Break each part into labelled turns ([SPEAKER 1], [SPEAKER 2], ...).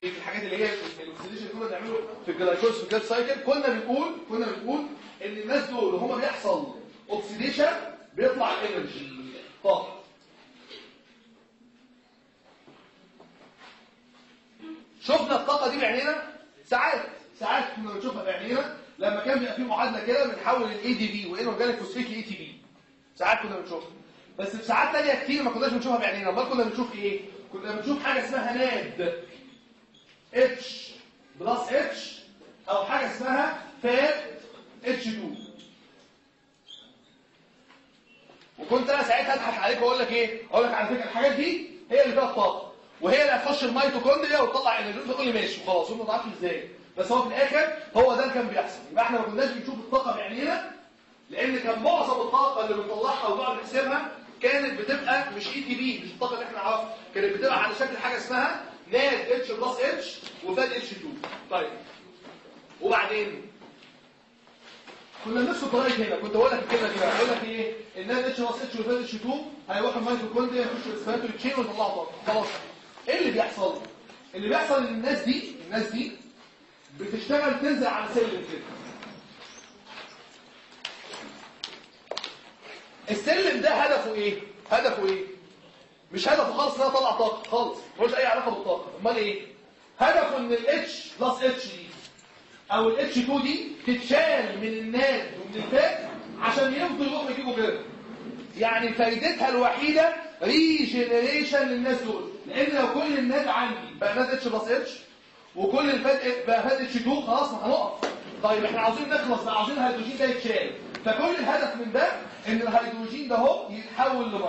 [SPEAKER 1] الحاجات اللي هي الاكسديشن كنا بنعمله في الجلايكوز في الجلايكوز سايكل كنا بنقول كنا بنقول ان الناس دول وهم بيحصل اوكسيديشن بيطلع انرجي طاقه شفنا الطاقه دي بعينينا ساعات ساعات كنا بنشوفها بعينينا لما كان بيبقى في معادله كده بنحول الاي دي بي وانورجانيك فوسفيت لاي تي بي ساعات كنا بنشوفها بس في ساعات تانية كتير ما كناش بنشوفها بعينينا امال كنا بنشوف ايه كنا بنشوف حاجه اسمها ناد اتش بلس اتش او حاجه اسمها فات اتش 2 وكنت انا ساعتها اضحك عليك واقول لك ايه اقول لك على فكره الحاجات دي هي اللي فيها الطاقه وهي اللي هتخش الميتوكوندريا وتطلع انرجي تقول لي ماشي خلاص هم ما تعرفش ازاي بس هو في الاخر هو ده اللي كان بيحصل يبقى احنا ما كناش بنشوف الطاقه بعينينا لان كان معظم الطاقه اللي بنطلعها ونقعد نحسبها كانت بتبقى مش اي تي بي مش الطاقه اللي احنا نعرفها كانت بتبقى على شكل حاجه اسمها ناد اتش بلس اتش وفاد اتش 2 طيب وبعدين كنا نفس طريقه هنا كنت بقول لك الكلمه دي بقى بقول لك ايه الناد اتش بلس اتش وفاد اتش 2 هيروحوا الميتوكوندريا يخشوا الاسبراتوري تشين ويطلعوا طاقه خلاص ايه اللي بيحصل اللي بيحصل ان الناس دي الناس دي بتشتغل تنزل على سلم كده السلم ده هدفه ايه هدفه ايه مش هدفه خالص ان انا اطلع طاقه خالص ملوش اي علاقه بالطاقه امال ايه هدفه ان الاتش بلس اتش دي او الاتش 2 دي تتشال من الناد ومن الفات عشان يفضل يروحوا يجيبوا كده يعني فايدتها الوحيده ريجنريشن للناس دول لان لو كل الناد عندي بقى ناد اتش بلس اتش وكل الفات بقى فات اتش 2 خلاص ما هنقف طيب احنا عاوزين نخلص بقى عاوزين الهيدروجين ده يتشال فكل الهدف من ده ان الهيدروجين ده اهو يتحول لميه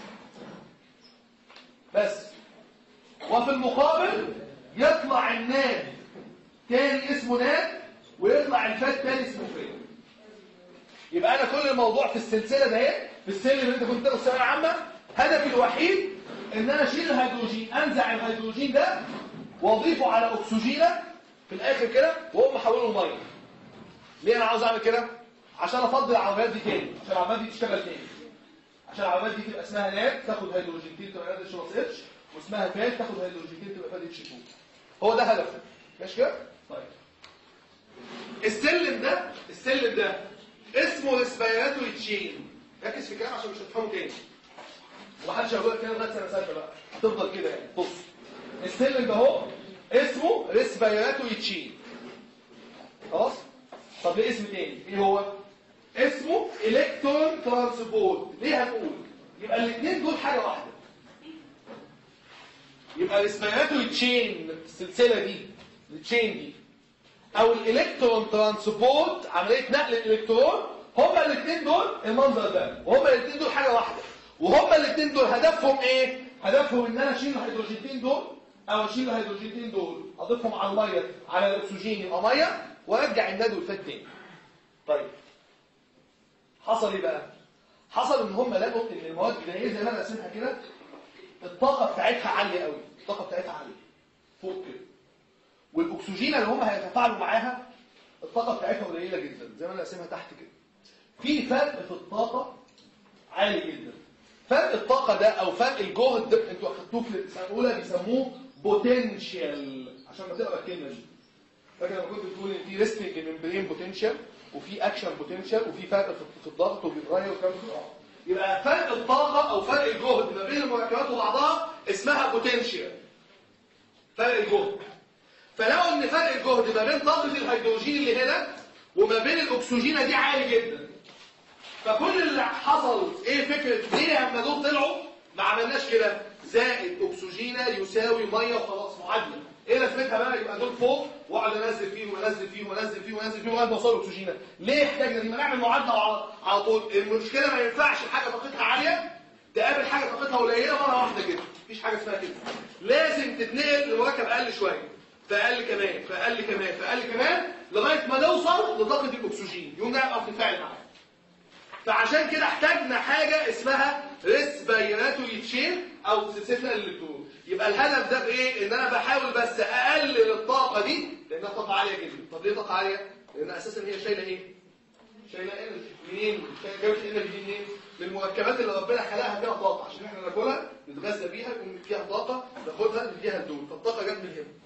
[SPEAKER 1] بس وفي المقابل يطلع الناد تاني اسمه ناد ويطلع الفات تاني اسمه فات يبقى انا كل الموضوع في السلسله ده اهي في السلم اللي انت كنت تاخد الثانويه العامه هدفي الوحيد ان انا اشيل الهيدروجين انزع الهيدروجين ده واضيفه على اكسجينه في الاخر كده واقوم احوله لميه ليه انا عاوز اعمل كده عشان افضل العربيات دي تاني عشان العربيات دي تشتغل تاني عشان العربيات دي تبقى اسمها ناد تاخد هيدروجينتين تبقى ناد اتش بلس اتش واسمها فات تاخد هيدروجينتين تبقى فات اتش 2 هو ده هدفه ماشي كده طيب السلم ده السلم ده اسمه ريسبيراتوري تشين ركز في الكلام عشان مش هتفهمه تاني ومحدش هيقول لك كده لغايه سنه سته بقى هتفضل كده يعني بص السلم ده اهو اسمه ريسبيراتوري تشين خلاص طب ليه اسم تاني ايه هو اسمه الكترون ترانسبورت ليه هنقول يبقى الاثنين دول حاجه واحده يبقى الريسبيراتوري تشين السلسله دي التشين دي او الالكترون ترانسبورت عمليه نقل الالكترون هما الاثنين دول المنظر ده وهما الاثنين دول حاجه واحده وهما الاثنين دول هدفهم ايه هدفهم ان انا اشيل الهيدروجينتين دول او اشيل الهيدروجينتين دول اضيفهم على الميه على الاكسجين يبقى ميه وارجع الناد والفات تاني طيب حصل ايه بقى حصل ان هم لقوا ان المواد البدائيه زي ما انا راسمها كده الطاقه بتاعتها عاليه قوي الطاقه بتاعتها عاليه فوق كده والاكسجين اللي هم هيتفاعلوا معاها الطاقه بتاعتها قليله جدا زي ما انا راسمها تحت كده في فرق في الطاقه عالي جدا فرق الطاقه ده او فرق الجهد ده انتوا اخدتوه في السنه الاولى بيسموه بوتنشال عشان ما تقرا الكلمه دي فاكر لما كنت بتقول ان في ريستنج ممبرين بوتنشال وفي اكشن بوتنشال وفي فرق في الضغط وبيتغير والكلام ده اه يبقى فرق الطاقه او فرق الجهد ما بين المركبات وبعضها اسمها بوتنشال فرق الجهد فلقوا ان فرق الجهد ما بين طاقه الهيدروجين اللي هنا وما بين الاكسجينه دي عالي جدا فكل اللي حصل ايه فكره ليه لما دول طلعوا ما عملناش كده زائد اكسجينه يساوي ميه وخلاص معادله ايه لازمتها بقى يبقى دول فوق واقعد انزل فيهم وانزل فيهم وانزل فيهم وانزل فيهم لغايه ما اوصل اكسجينه ليه احتاجنا دي ما نعمل معادله على على طول المشكله ما ينفعش حاجه طاقتها عاليه تقابل حاجه طاقتها قليله مره واحده كده مفيش حاجه اسمها كده لازم تتنقل لمركب اقل شويه فاقل كمان فاقل كمان فاقل كمان لغايه ما نوصل لطاقه الاكسجين يوم ده يبقى تتفاعل معاه فعشان كده احتاجنا حاجه اسمها ريسبيراتوري تشين او سلسله الالكترون يبقى الهدف ده بايه ان انا بحاول بس اقلل الطاقه دي لانها طاقه عاليه جدا طب ليه طاقه عاليه لان اساسا هي شايله ايه شايله انرجي منين جابت الانرجي دي منين من المركبات اللي ربنا خلقها فيها طاقه عشان احنا ناكلها نتغذى بيها يكون فيها طاقه ناخدها نديها لدول فالطاقه جت من هنا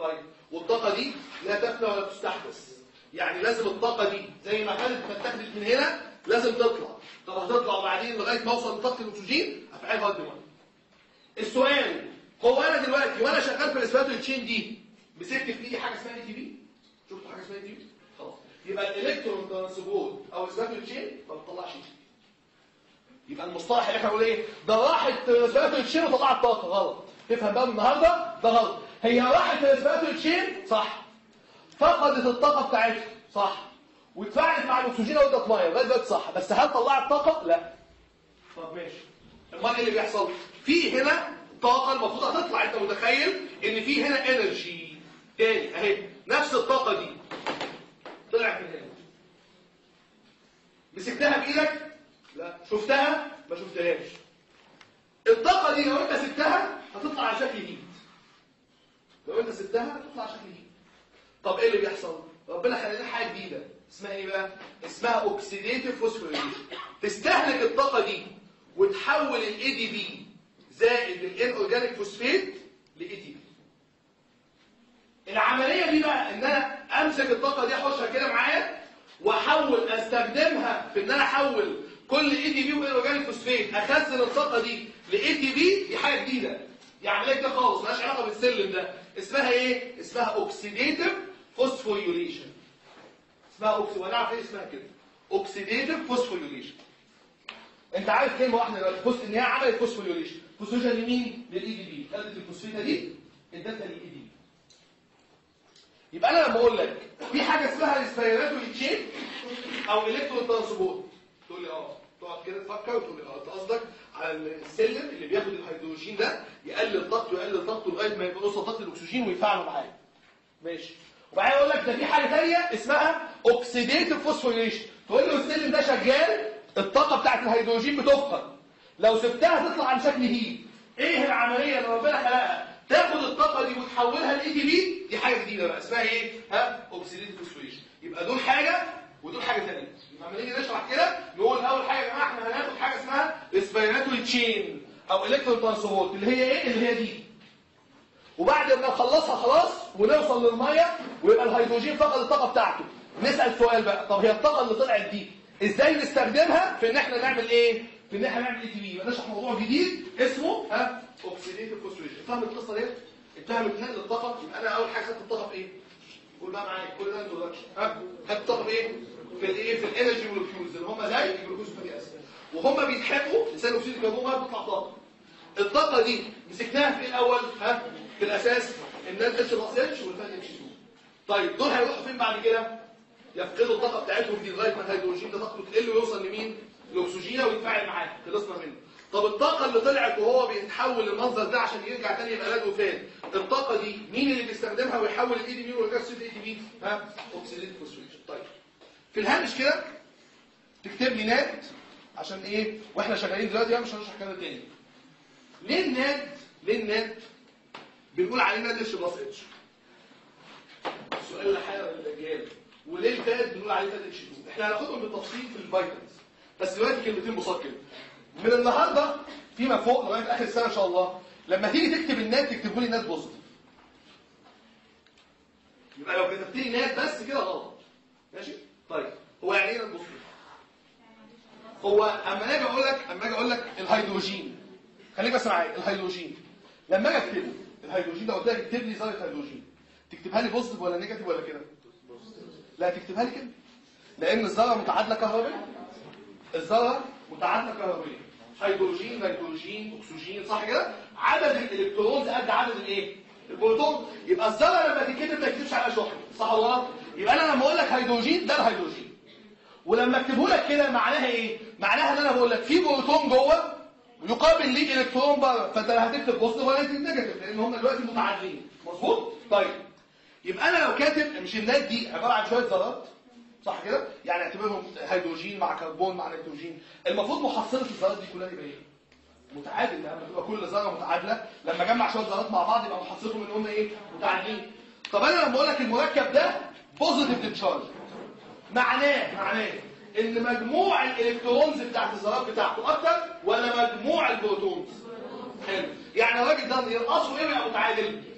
[SPEAKER 1] طيب والطاقه دي لا تفنى ولا تستحدث يعني لازم الطاقه دي زي ما كانت اتخذت من هنا لازم تطلع طب هتطلع وبعدين لغايه ما اوصل لطاقه الاكسجين افعلها قد السؤال هو انا دلوقتي وانا شغال في الاسباتو تشين دي مسكت في ايدي حاجه اسمها اي تي بي شفتوا حاجه اسمها اي تي بي خلاص يبقى الالكترون ترانسبورت او اسباتو تشين ما بتطلعش يبقى المصطلح اللي احنا بنقول ايه ده راحت اسباتو تشين وطلعت طاقه غلط تفهم بقى النهارده ده غلط هي راحت اسباتو تشين صح فقدت الطاقه بتاعتها صح واتفاعلت مع الاكسجين وادت ميه لغايه دلوقتي صح بس هل طلعت طاقه لا طب ماشي امال ايه اللي بيحصل في هنا طاقه المفروض هتطلع انت متخيل ان في هنا انرجي تاني اهي نفس الطاقه دي طلعت من هنا مسكتها بايدك لا شفتها ما شفتهاش الطاقه دي لو انت سبتها هتطلع على شكل هيت لو انت سبتها هتطلع على شكل هيت طب ايه اللي بيحصل ربنا خلى لنا حاجه جديده اسمها ايه بقى اسمها اوكسيديتيف فوسفوريليشن تستهلك الطاقه دي وتحول الاي دي بي زائد الان اورجانيك فوسفيت لاي دي بي العمليه دي بقى ان انا امسك الطاقه دي احوشها كده معايا واحول استخدمها في ان انا احول كل اي دي بي وان اورجانيك فوسفيت اخزن الطاقه دي لاي دي بي دي حاجه جديده دي عمليه كده خالص مالهاش علاقه بالسلم ده اسمها ايه اسمها اوكسيديتيف فوسفوريوليشن اسمها اوكسي ونعرف ايه اسمها كده اوكسيديتيف فوسفوريوليشن انت عارف كلمه واحده دلوقتي فوس ان هي عملت فوسفوريوليشن فوسفوريوليشن لمين للاي دي بي خدت الفوسفيته دي ادتها للاي دي بي يبقى انا لما اقول لك في حاجه اسمها ريسبيراتوري تشين او الكترون ترانسبورت تقول لي اه تقعد كده تفكر وتقول لي اه انت قصدك على السلم اللي بياخد الهيدروجين ده يقلل طاقته يقلل طاقته لغايه ما يبقى يوصل طاقه الاكسجين ويفعله معاه ماشي وبعدين اقول لك ده في حاجه ثانيه اسمها اوكسيديتيف فوسفوريليشن تقول له السلم ده شغال الطاقه بتاعت الهيدروجين بتفقد لو سبتها تطلع عن شكل هيت ايه العمليه اللي ربنا خلقها تاخد الطاقه دي وتحولها لاي تي بي دي حاجه جديده بقى اسمها ايه ها اوكسيديتيف فوسفوريليشن يبقى دول حاجه ودول حاجه ثانيه لما نيجي نشرح كده نقول اول حاجه يا جماعه احنا هناخد حاجه اسمها ريسبيراتوري تشين او الكترون ترانسبورت اللي هي ايه اللي هي دي وبعد ما نخلصها خلاص ونوصل للميه ويبقى الهيدروجين فقد الطاقه بتاعته نسال سؤال بقى طب هي الطاقه اللي طلعت دي ازاي نستخدمها في ان احنا نعمل ايه في ان احنا نعمل اي تي بي يبقى نشرح موضوع جديد اسمه ها اوكسيديتيف فوسفوريليشن فاهم القصه ديت اتفهمت نقل الطاقه يبقى انا اول حاجه خدت الطاقه في ايه قول بقى معايا كل ده انترودكشن ها خدت الطاقه في ايه في الايه في الانرجي مولكيولز اللي هم زي الجلوكوز والفاتي اسيد وهم بيتحرقوا ثاني اكسيد الكربون بتطلع طاقه الطاقه دي مسكناها في ايه الاول ها في الاساس النات اتش ناقص اتش والفات اتش 2 طيب دول هيروحوا فين بعد كده يفقدوا الطاقه بتاعتهم دي لغايه ما الهيدروجين ده طاقته تقل ويوصل لمين الاكسجين ويتفاعل معاه خلصنا منه طب الطاقه اللي طلعت وهو بيتحول للمنظر ده عشان يرجع تاني يبقى لا وفات الطاقه دي مين اللي بيستخدمها ويحول الاي دي بي والجاكسيد اي دي بي ها اوكسيديت فوسفوريشن طيب في الهامش كده تكتب لي نات عشان ايه واحنا شغالين دلوقتي بقى مش هنشرح كده تاني ليه الناد ليه الناد بنقول عليه ناد اتش بلس اتش السؤال اللي حير الاجيال وليه الفات بنقول عليه فات اتش 2 احنا هناخدهم بالتفصيل في الفيتامينز بس دلوقتي كلمتين بساط كده من النهارده فيما فوق لغايه اخر السنه ان شاء الله لما تيجي تكتب الناد تكتبوا لي ناد بوزيتيف يبقى لو كتبت لي ناد بس كده غلط ماشي طيب هو يعني ايه ناد بوزيتيف هو اما اجي اقول لك اما اجي اقول لك الهيدروجين خليك بس معايا الهيدروجين لما اجي اكتبه الهيدروجين ده قلت لك اكتب لي ذره هيدروجين تكتبها لي بوزيتيف ولا نيجاتيف ولا كده لا تكتبها لي كده لان الذره متعادله كهربيه الذره متعادله كهربيه هيدروجين نيتروجين اكسجين صح كده عدد الالكترونز قد عدد الايه البروتون يبقى الذره لما تتكتب ما تكتبش عليها شحنه صح ولا غلط يبقى انا لما اقول لك هيدروجين ده الهيدروجين ولما اكتبه لك كده معناها ايه معناها ان انا بقول لك في بروتون جوه يقابل ليه الكترون بره فانت لا هتكتب بوزيتيف ولا هتكتب نيجاتيف لان هم دلوقتي متعادلين مظبوط طيب يبقى انا لو كاتب مش النات دي عباره عن شويه ذرات صح كده يعني اعتبرهم هيدروجين مع كربون مع نيتروجين المفروض محصله الذرات دي كلها يبقى ايه متعادل لما تبقى كل ذره متعادله لما اجمع شويه ذرات مع بعض يبقى محصلتهم ان هم ايه متعادلين طب انا لما اقول لك المركب ده بوزيتيف تشارج معناه معناه ان مجموع الالكترونز بتاعت الذرات بتاعته اكتر ولا مجموع البروتونز حلو يعني الراجل ده ينقصه ايه ويبقى متعادل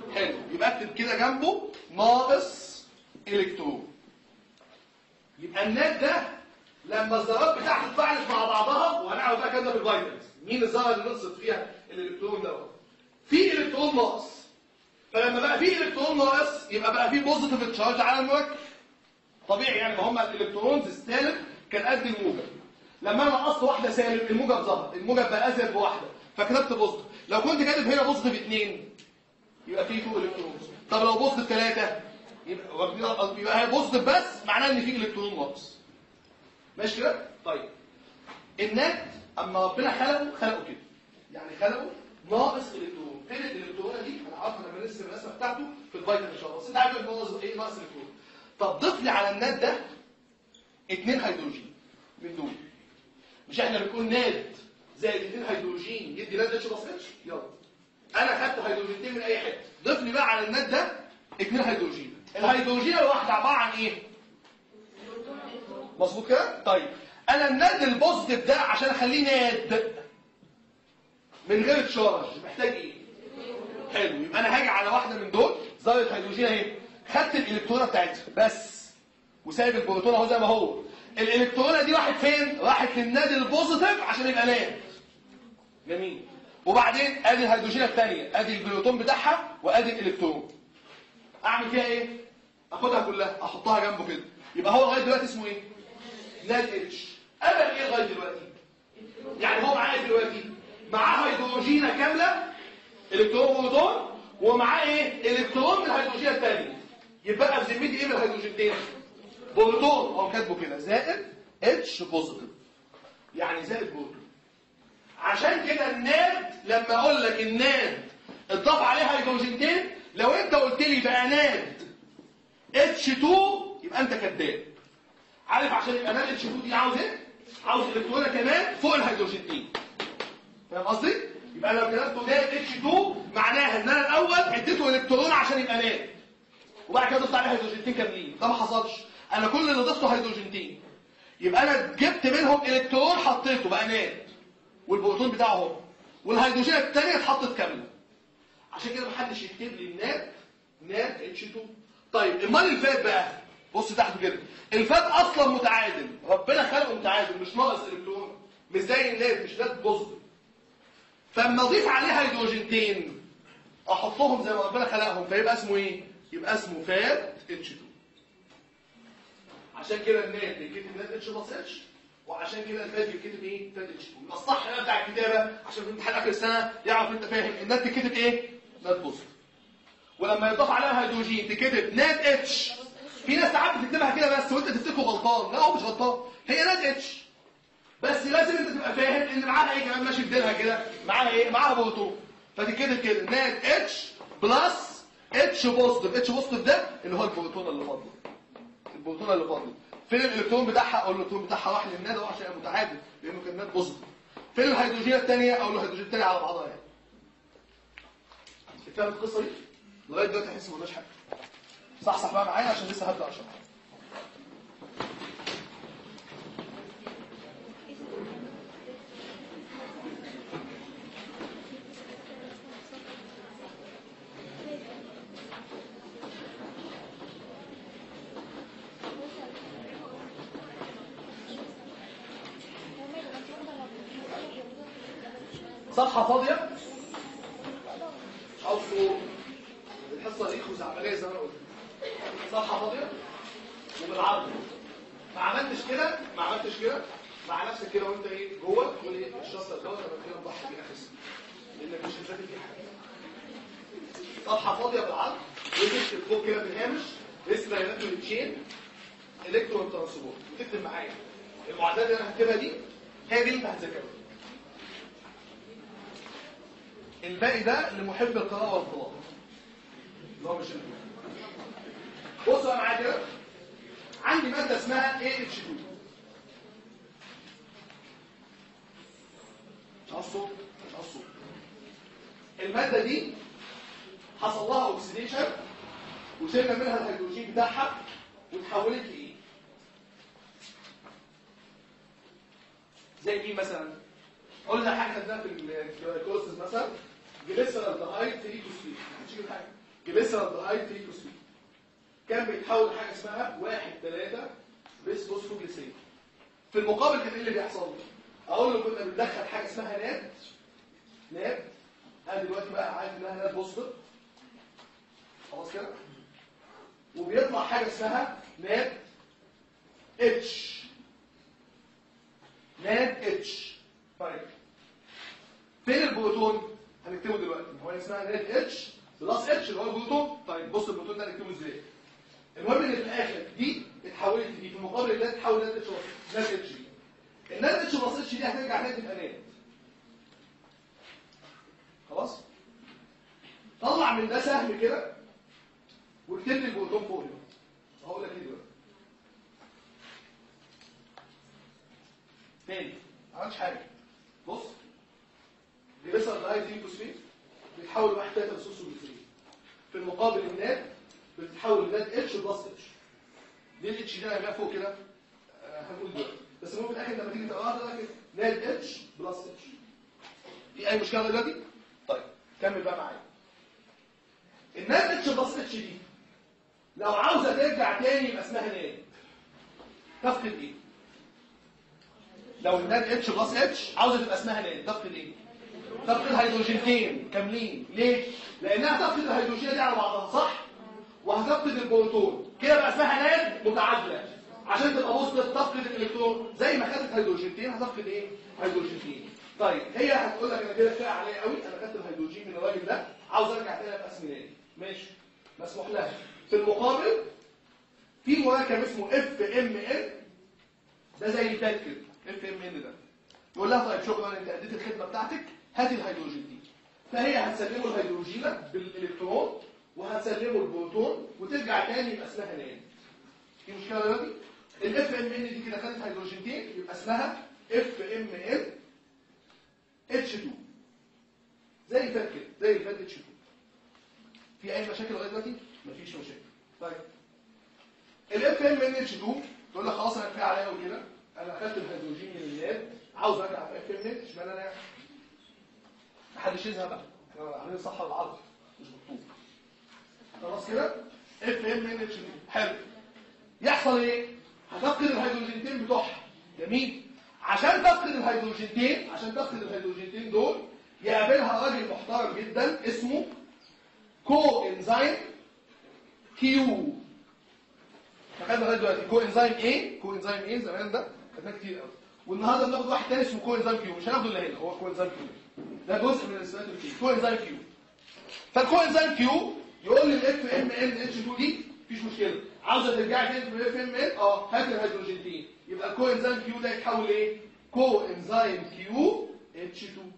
[SPEAKER 1] حلو يبقى اكتب كده جنبه ناقص الكترون يبقى النات ده لما الذرات بتاعته اتفاعلت مع بعضها وهنعرف بقى كده في الفيتامينز مين الذره اللي نقصت فيها الالكترون دوت في الكترون ناقص فلما بقى في الكترون ناقص يبقى بقى في بوزيتيف تشارج على المركب طبيعي يعني ما هم الالكترونز السالب كان قد الموجب لما انا نقصت واحده سالب الموجب ظهر الموجب بقى ازيد بواحده فكتبت بوزيتيف لو كنت كاتب هنا بوزيتيف اثنين يبقى في تو الكترونز طب لو بوزيتيف ثلاثه يبقى واخدين- يبقى هي بوزيتيف بس معناه ان في الكترون ناقص ماشي كده طيب النات اما ربنا خلقه خلقه كده يعني خلقه ناقص الكترون فين الالكترونه دي انا عارف انا بنرسم الرسمه بتاعته في الفيتامين ان شاء الله بس انت عارف ان هو ناقص ايه ناقص الكترون طب ضيف لي على النات ده اتنين هيدروجين من دول مش احنا بنقول ناد زائد اتنين هيدروجين يدي ناد اتش بلس اتش يلا انا خدت هيدروجينتين من اي حته ضيف لي بقى على الناد ده اتنين هيدروجين الهيدروجين الواحده عباره عن ايه مظبوط كده طيب انا الناد البوزيتيف ده عشان اخليه ناد من غير تشارج محتاج ايه حلو يبقى انا هاجي على واحده من دول ذره هيدروجين اهي خدت الالكترونه بتاعتها بس وسايب البروتون اهو زي ما هو الالكترونه دي راحت فين راحت للناد البوزيتيف عشان يبقى ناد جميل وبعدين ادي الهيدروجين الثانيه ادي البروتون بتاعها وادي الالكترون اعمل فيها ايه اخدها كلها احطها جنبه كده يبقى هو لغايه دلوقتي اسمه ايه ناد اتش قبل ايه لغايه دلوقتي يعني هو معاه ايه دلوقتي معاه هيدروجينه كامله الكترون بروتون ومعاه ايه الكترون من الهيدروجين الثانيه يبقى في ذمتي ايه من الهيدروجينتين بروتون هو كاتبه كده زائد اتش بوزيتيف يعني زائد بروتون عشان كده الناد لما اقول لك الناد اتضاف عليها هيدروجينتين لو انت قلت لي بقى ناد اتش 2 يبقى انت كذاب عارف عشان يبقى ناد اتش 2 دي عاوز ايه عاوز الكترونه كمان فوق الهيدروجينتين فاهم قصدي يبقى لو كتبته ناد اتش 2 معناها ان انا الاول اديته الكترون عشان يبقى ناد وبعد كده ضفت عليه هيدروجينتين كاملين ده ما حصلش انا كل اللي ضفته هيدروجينتين يبقى انا جبت منهم الكترون حطيته بقى ناد والبروتون بتاعه اهو والهيدروجين الثانيه اتحطت كامله عشان كده محدش يكتب لي الناد ناد اتش 2 طيب امال الفات بقى بص تحت كده الفات اصلا متعادل ربنا خلقه متعادل مش ناقص الكترون مش زي الناد مش ناد بوزيتيف فاما اضيف عليه هيدروجينتين احطهم زي ما ربنا خلقهم فيبقى اسمه ايه يبقى اسمه فات اتش 2 عشان كده الناد بيتكتب ناد اتش بلس اتش وعشان كده الفات بيتكتب ايه فات اتش 2 يبقى الصح بقى بتاع الكتابه عشان في امتحان اخر السنه يعرف انت فاهم الناد تتكتب ايه ناد بوزيتيف ولما يضاف عليها هيدروجين تكتب ناد اتش في ناس ساعات بتكتبها كده بس وانت تفتكره غلطان لا هو مش غلطان هي ناد اتش بس لازم انت تبقى فاهم ان معاها ايه كمان ماشي بديلها كده معاها ايه معاها بروتون فتكتب كده ناد اتش بلس اتش بوزيتيف اتش بوزيتيف ده اللي هو البروتون اللي فاضل البروتون اللي فاضل فين الالكترون بتاعها او الالكترون بتاعها راح للناد اهو عشان يبقى متعادل لانه كان ناد بوزيتيف فين الهيدروجين الثانيه او الهيدروجين الثانيه على بعضها يعني فاهم القصه دي لغايه دلوقتي احس ما قلناش حاجه صح صح بقى معايا عشان لسه هبدا اشرح صفحه فاضيه او صور الحصه دي خزعبليه زي ما انا قلت صفحه فاضيه وبالعرض ما عملتش كده ما عملتش كده مع نفسك كده وانت ايه جوه تقول ايه الشخص دوت انا كده مضحي بيه اخس لانك مش هتذاكر فيه حاجه صفحه فاضيه بالعرض وتكتب فوق كده في الهامش اسم الكترون تشين الكترون ترانسبورت وتكتب معايا المعادلات اللي انا هكتبها دي هي دي اللي انت هتذاكرها الباقي ده لمحب القراءه والقراءه اللي هو مش الكتاب بصوا بقى معايا كده عندي ماده اسمها AH2 مش عاوز صوت مش عاوز صوت الماده دي حصل لها اوكسيديشن وشلنا منها الهيدروجين بتاعها وتحولت لايه زي مين مثلا قلنا حاجه خدناها في الكورسز مثلا جليسرالدهايد تريكوسفيت مش كده حاجه جليسرالدهايد تريكوسفين كان بيتحول لحاجه اسمها 1 3 بيس فوسفوجليسيد في المقابل كان ايه اللي بيحصل اقول له كنا بندخل حاجه اسمها ناد ناد انا دلوقتي بقى عارف انها ناد بوزيتيف خلاص كده وبيطلع حاجه اسمها ناد اتش ناد اتش طيب فين البروتون هنكتبه دلوقتي هو اسمها ناد اتش بلس اتش اللي هو البروتون طيب بص البروتون ده هنكتبه ازاي المهم ان في الاخر دي اتحولت دي في المقابل ده اتحول ناد اتش بلس ناد اتش دي الناد اتش بلس اتش دي هترجع تاني تبقى ناد خلاص طلع من ده سهم كده واكتب لي البروتون فوق هنا هقول لك ايه دلوقتي تاني ما عملتش حاجه بص بيصل لاي تي فوسفين بيتحول لواحد تلاته لصوص وجليسرين في المقابل الناد بتتحول لناد اتش بلس اتش ليه الاتش دي انا فوق كده آه، هنقول دلوقتي بس المهم في الاخر لما تيجي تقراها تقول لك ناد اتش بلس اتش في اي مشكله دلوقتي طيب كمل بقى معايا الناد اتش بلس اتش دي لو عاوزه ترجع تاني يبقى اسمها ناد تفقد ايه لو الناد اتش بلس اتش عاوزه تبقى اسمها ناد تفقد ايه تفقد هيدروجينتين كاملين ليه لانها تفقد الهيدروجين دي على بعضها صح وهتفقد البروتون كده بقى اسمها ناد متعادله عشان تبقى بوزيتيف تفقد الالكترون زي ما خدت هيدروجينتين هتفقد ايه هيدروجينتين طيب هي هتقول لك انا كده كفايه عليا قوي انا خدت الهيدروجين من الراجل ده عاوز ارجع تاني ابقى اسمي نادي ماشي مسموح لها في المقابل في مركب اسمه اف ام ان ده زي البات كده اف ام ان ده يقول لها طيب شكرا انت اديت الخدمه بتاعتك هاتي الهيدروجين دي فهي هتسلمه الهيدروجين بالالكترون وهتسلمه البروتون وترجع تاني يبقى اسمها ناد في مشكله دلوقتي الاف ام ان دي كده خدت هيدروجينتين يبقى اسمها اف ام ان اتش 2 زي الفات كده زي الفات اتش 2 في اي مشاكل لغايه دلوقتي مفيش مشاكل طيب الاف ام ان اتش 2 تقول لك خلاص انا كفايه عليا قوي كده انا اخدت الهيدروجين من الناد عاوز ارجع في اف ام ان اشمعنى انا محدش يزهق بقى احنا عاملين صح العرض مش بالطول خلاص كده اف ام ان اتش 2 حلو يحصل ايه هتفقد الهيدروجينتين بتوعها جميل عشان تفقد الهيدروجينتين عشان تفقد الهيدروجينتين دول يقابلها راجل محترم جدا اسمه كو انزيم كيو خدنا لغايه دلوقتي كو انزيم ايه كو انزيم ايه زمان ده خدناه كتير قوي والنهارده بناخد واحد تاني اسمه كو انزيم كيو مش هناخده الا هنا هو كو انزيم كيو ده جزء من الاسمات اللي فيه كو انزيم كيو فالكو انزيم كيو يقول لي الاف ام ان اتش 2 دي مفيش مشكله عاوزه ترجعي تاني بالاف ام ان اه هات الهيدروجينتين يبقى الكو انزيم كيو ده يتحول ايه كو انزيم كيو اتش 2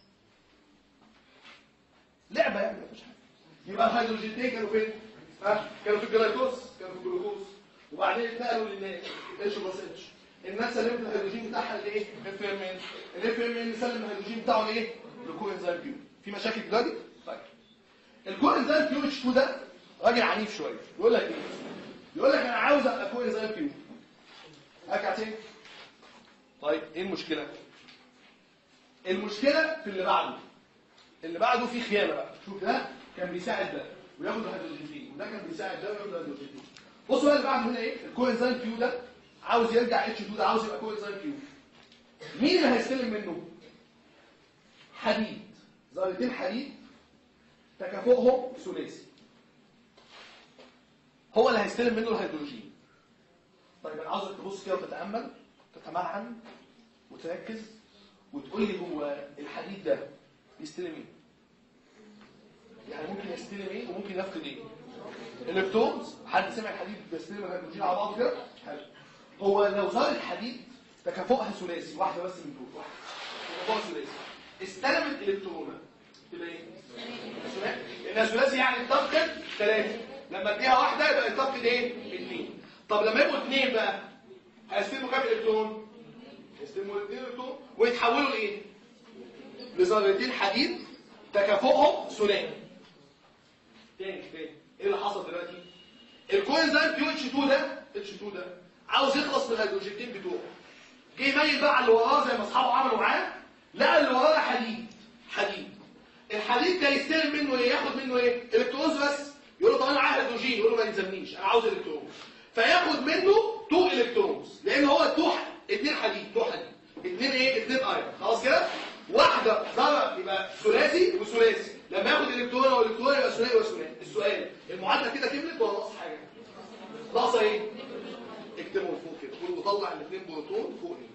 [SPEAKER 1] لعبه يعني مفيش حاجه يبقى الهيدروجينتين كانوا فين ها كانوا في الجلايكوز كانوا في الجلوكوز وبعدين اتنقلوا للناس اتش بلس اتش الناس سلمت الهيدروجين بتاعها لايه اف ام ان الاف ام ان سلم الهيدروجين بتاعه لايه لكو انزيم كيو في مشاكل دلوقتي طيب الكو انزيم كيو اتش 2 ده راجل عنيف شويه يقول لك ايه يقول لك انا عاوز ابقى كو انزيم كيو ارجع تاني طيب ايه المشكله المشكله في اللي بعده اللي بعده فيه خيانه بقى شوف ده كان بيساعد ده وياخد الهيدروجين وده كان بيساعد ده وياخد الهيدروجين بصوا بقى اللي بعده هنا ايه الكو انزيم كيو ده عاوز يرجع اتش 2 ده عاوز يبقى كو انزيم كيو مين اللي هيستلم منه حديد ذرتين حديد تكافؤهم ثلاثي هو اللي هيستلم منه الهيدروجين طيب انا عاوزك تبص كده وتتامل تتمعن وتركز وتقول لي هو الحديد ده يستلم ايه يعني ممكن يستلم ايه وممكن يفقد ايه الكترونز حد سمع الحديد بيستلم الهيدروجين على بعض كده حلو هو لو ذره حديد تكافؤها ثلاثي واحده بس من دول واحده تكافؤها ثلاثي استلمت الكترونات تبقى ايه ثلاثي لانها ثلاثي يعني تفقد ثلاثه لما اديها واحده يبقى تفقد ايه اثنين طب لما يبقوا اثنين بقى هيستلموا كام الكترون يستلموا الاثنين الكترون ويتحولوا لايه لذرتين حديد تكافؤهم ثلاثي تاني تاني ايه اللي حصل دلوقتي الكوينزيم كيو اتش 2 ده اتش 2 ده عاوز يخلص من الهيدروجينتين بتوعه جه يميل بقى على اللي وراه زي ما اصحابه عملوا معاه لقى اللي وراه ده حديد حديد الحديد ده يستلم منه ايه ياخد منه ايه الكترونز بس يقول له طب انا عايز هيدروجين يقول له ما يلزمنيش انا عاوز الكترون فياخد منه 2 الكترونز لان هو 2 اثنين حديد 2 حديد اثنين ايه اثنين ايرون خلاص كده واحده ذره يبقى ثلاثي وثلاثي لما ياخد الكترون او الكترون يبقى ثنائي وثنائي السؤال المعادله كده كملت ولا ناقص حاجه ناقصه ايه اكتبهم فوق كده قول وطلع الاثنين بروتون فوق هنا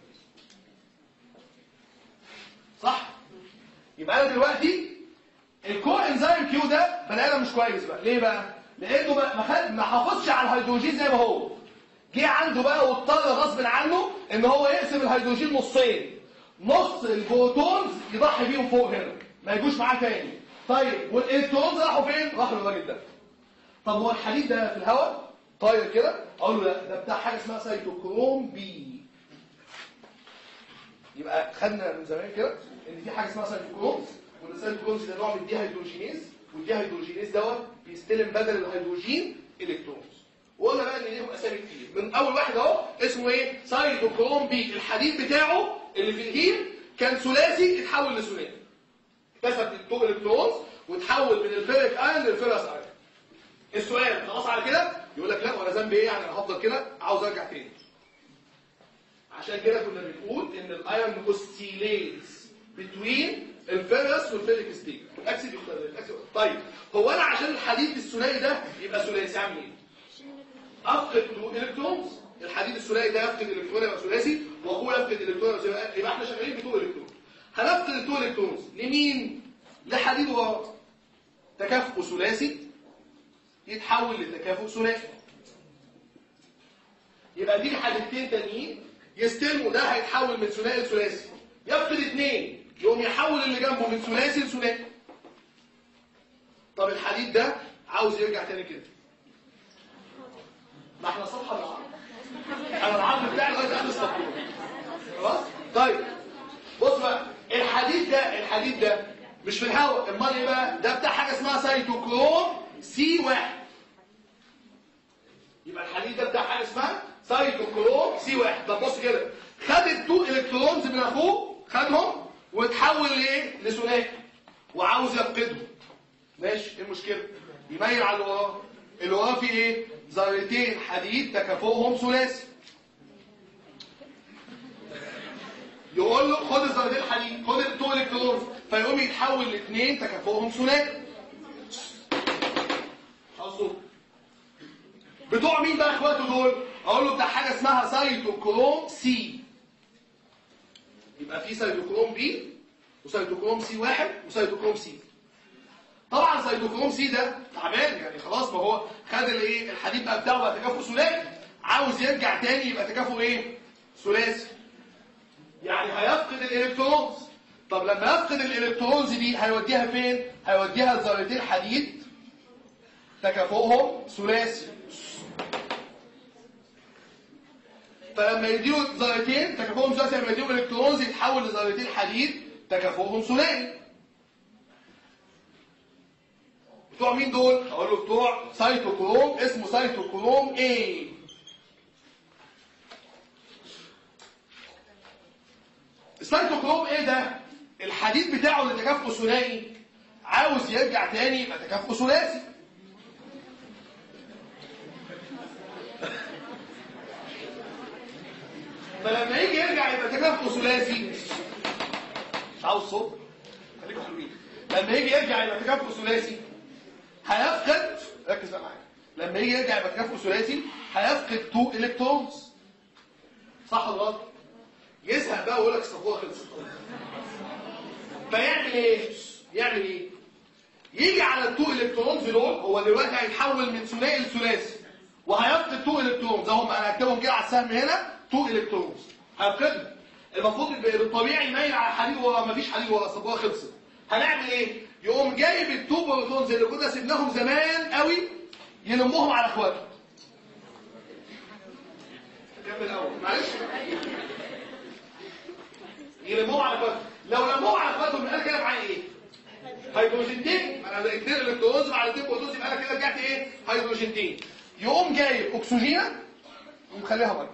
[SPEAKER 1] صح يبقى انا دلوقتي الكو انزيم كيو ده بني ادم مش كويس بقى ليه بقى لانه ما ما خد- ما حافظش على الهيدروجين زي ما هو جه عنده بقى واضطر غصب عنه ان هو يقسم الهيدروجين نصين نص البروتونز يضحي بيهم فوق هنا ما يجوش معاه تاني طيب والالكترونز راحوا فين راحوا للراجل ده طب هو الحديد ده في الهواء طاير كده اقول له لا ده بتاع حاجه اسمها سيتوكروم بي يبقى خدنا من زمان كده ان في حاجه اسمها سيتوكرومز وان السيتوكرومز ده نوع من الدي هيدروجينيز والدي هيدروجينيز دوت بيستلم بدل الهيدروجين الكترونز وقلنا بقى ان ليهم اسامي كتير من اول واحد اهو اسمه ايه سيتوكروم بي الحديد بتاعه اللي في الهيم كان ثلاثي اتحول لثلاثي اكتسب التو الكترونز وتحول من الفيريك ايرون للفيرس ايرون السؤال خلاص على كده يقول لك لا وانا ذنبي ايه يعني انا هفضل كده عاوز ارجع تاني عشان كده كنا بنقول ان الايرون اوستيليتس بتوين الفيرس والفيريك ستيت الاكسيد يختلف الاكسيد طيب هو انا عشان الحديد الثنائي ده يبقى ثلاثي اعمل ايه افقد تو الكترونز الحديد الثنائي ده يفقد الكترون يبقى ثلاثي واقول افقد الكترون يبقى ثلاثي. يبقى احنا شغالين بتو الكترون هنفقد التو الكترونز لمين لحديد ورا تكافؤ ثلاثي يتحول لتكافؤ ثلاثي يبقى دي حديدتين تانيين يستلموا ده هيتحول من ثنائي لثلاثي يفقد اثنين يقوم يحول اللي جنبه من ثلاثي لثنائي طب الحديد ده عاوز يرجع تاني كده ما احنا صفحه العرض انا العرض بتاعي لغايه اخر السطور خلاص طيب بص بقى الحديد ده الحديد ده مش في الهواء امال ايه بقى ده بتاع حاجه اسمها سيتوكروم سي واحد يبقى الحديد ده بتاع حاجه اسمها سيتوكروم سي واحد طب بص كده خد التو الكترونز من اخوه خدهم وتحول لايه لثنائي وعاوز يفقدهم ماشي ايه المشكله يميل على اللي وراه اللي وراه فيه ايه ذرتين حديد تكافؤهم ثلاثي يقول له خد الذرتين الحديد خد التو الكترونز فيقوم يتحول لاثنين تكافؤهم ثلاثي اصل بتوع مين بقى اخواته دول اقول له بتاع حاجه اسمها سيتوكروم سي يبقى في سيتوكروم بي وسيتوكروم سي واحد وسيتوكروم سي طبعا سيتوكروم سي ده تعبان يعني خلاص ما هو خد الايه الحديد بقى بتاعه بقى تكافؤ ثلاثي عاوز يرجع تاني يبقى تكافؤ ايه ثلاثي يعني هيفقد الالكترونز طب لما يفقد الالكترونز دي هيوديها فين هيوديها لذرتين حديد تكافؤهم ثلاثي فلما يديله ذرتين تكافؤهم ثلاثي لما يديهم الكترونز يتحول لذرتين حديد تكافؤهم ثنائي بتوع مين دول اقول له بتوع سيتوكروم اسمه سيتوكروم A السيتوكروم A ده الحديد بتاعه اللي تكافؤه ثنائي عاوز يرجع تاني يبقى تكافؤه ثلاثي فلما يجي يرجع يبقى تكافؤه ثلاثي مش عاوز صوت خليكم حلوين لما يجي يرجع يبقى تكافؤ ثلاثي هيفقد ركز بقى معايا لما يجي يرجع يبقى تكافؤ ثلاثي هيفقد 2 الكترونز صح ولا غلط يزهق بقى ويقول لك الصفوره خلصت فيعمل ايه يعمل ايه يجي على التو الكترونز دول هو دلوقتي هيتحول من ثنائي لثلاثي وهيفقد 2 الكترونز اهم انا هكتبهم كده على السهم هنا 2 الكترونز هيفقدهم المفروض بالطبيعي يميل على حديد ورا مفيش حديد ورا الصفوره خلصت هنعمل ايه يقوم جايب التو بروتونز اللي كنا سيبناهم زمان قوي يلمهم على اخواتهم كمل الاول معلش يلمهم على اخواتهم لو لمهم على اخواتهم يبقى كده معايا ايه هيدروجينتين انا الاثنين الكترونز مع الاثنين بروتونز يبقى انا كده رجعت ايه هيدروجينتين يقوم جايب اكسجينه ومخليها بره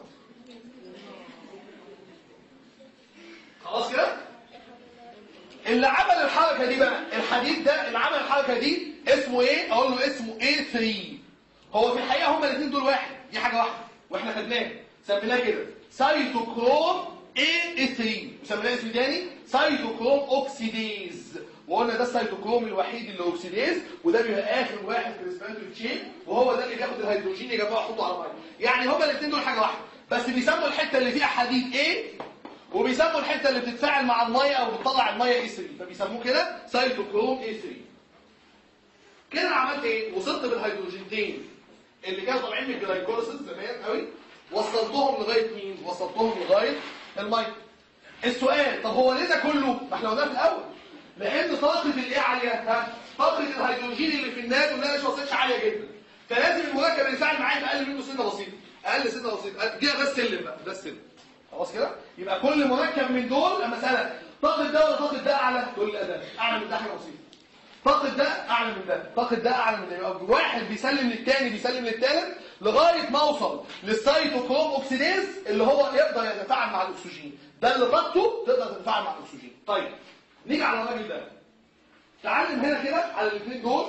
[SPEAKER 1] خلاص كده اللي عمل الحركه دي بقى الحديد ده اللي عمل الحركه دي اسمه ايه اقول له اسمه A3 هو في الحقيقه هما الاثنين دول واحد دي حاجه واحده واحنا خدناه سميناه كده سايتوكروم A3 وسميناه اسم تاني سايتوكروم اوكسيديز وقلنا ده السيتوكروم الوحيد اللي اوكسيديز وده بيبقى اخر واحد في الاسبانتو تشين وهو ده اللي بياخد الهيدروجين يا جماعه يحطه على ميه يعني هما الاثنين دول حاجه واحده بس بيسموا الحته اللي فيها حديد A وبيسموا الحته اللي بتتفاعل مع الميه او بتطلع الميه A3 فبيسموه كده سايتوكروم A3 كده أنا عملت ايه وصلت بالهيدروجينتين اللي كانوا طالعين من الجلايكوليسيس زمان قوي وصلتهم لغايه مين وصلتهم لغايه الميه السؤال طب هو ليه ده كله ما احنا قلنا في الاول لان طاقه الايه عاليه ها طاقه الهيدروجين اللي في الناد واللي مش وصلتش عاليه جدا فلازم المركب اللي يساعد معايا اقل منه سنه بسيطه اقل سنه بسيطه دي ده السلم بقى ده السلم خلاص كده يبقى كل مركب من دول لما اسالك طاقه ده ولا طاقه ده اعلى تقول لي ده اعلى من ده حاجه بسيطه طاقه ده اعلى من ده طاقه ده اعلى من ده يبقى واحد بيسلم للتاني بيسلم للتالت لغايه ما اوصل للسيتوكروم اوكسيديز اللي هو يقدر يتفاعل مع الاكسجين ده اللي طاقته تقدر تتفاعل مع الاكسجين طيب نيجي على الراجل ده تعلم هنا كده على الاثنين دول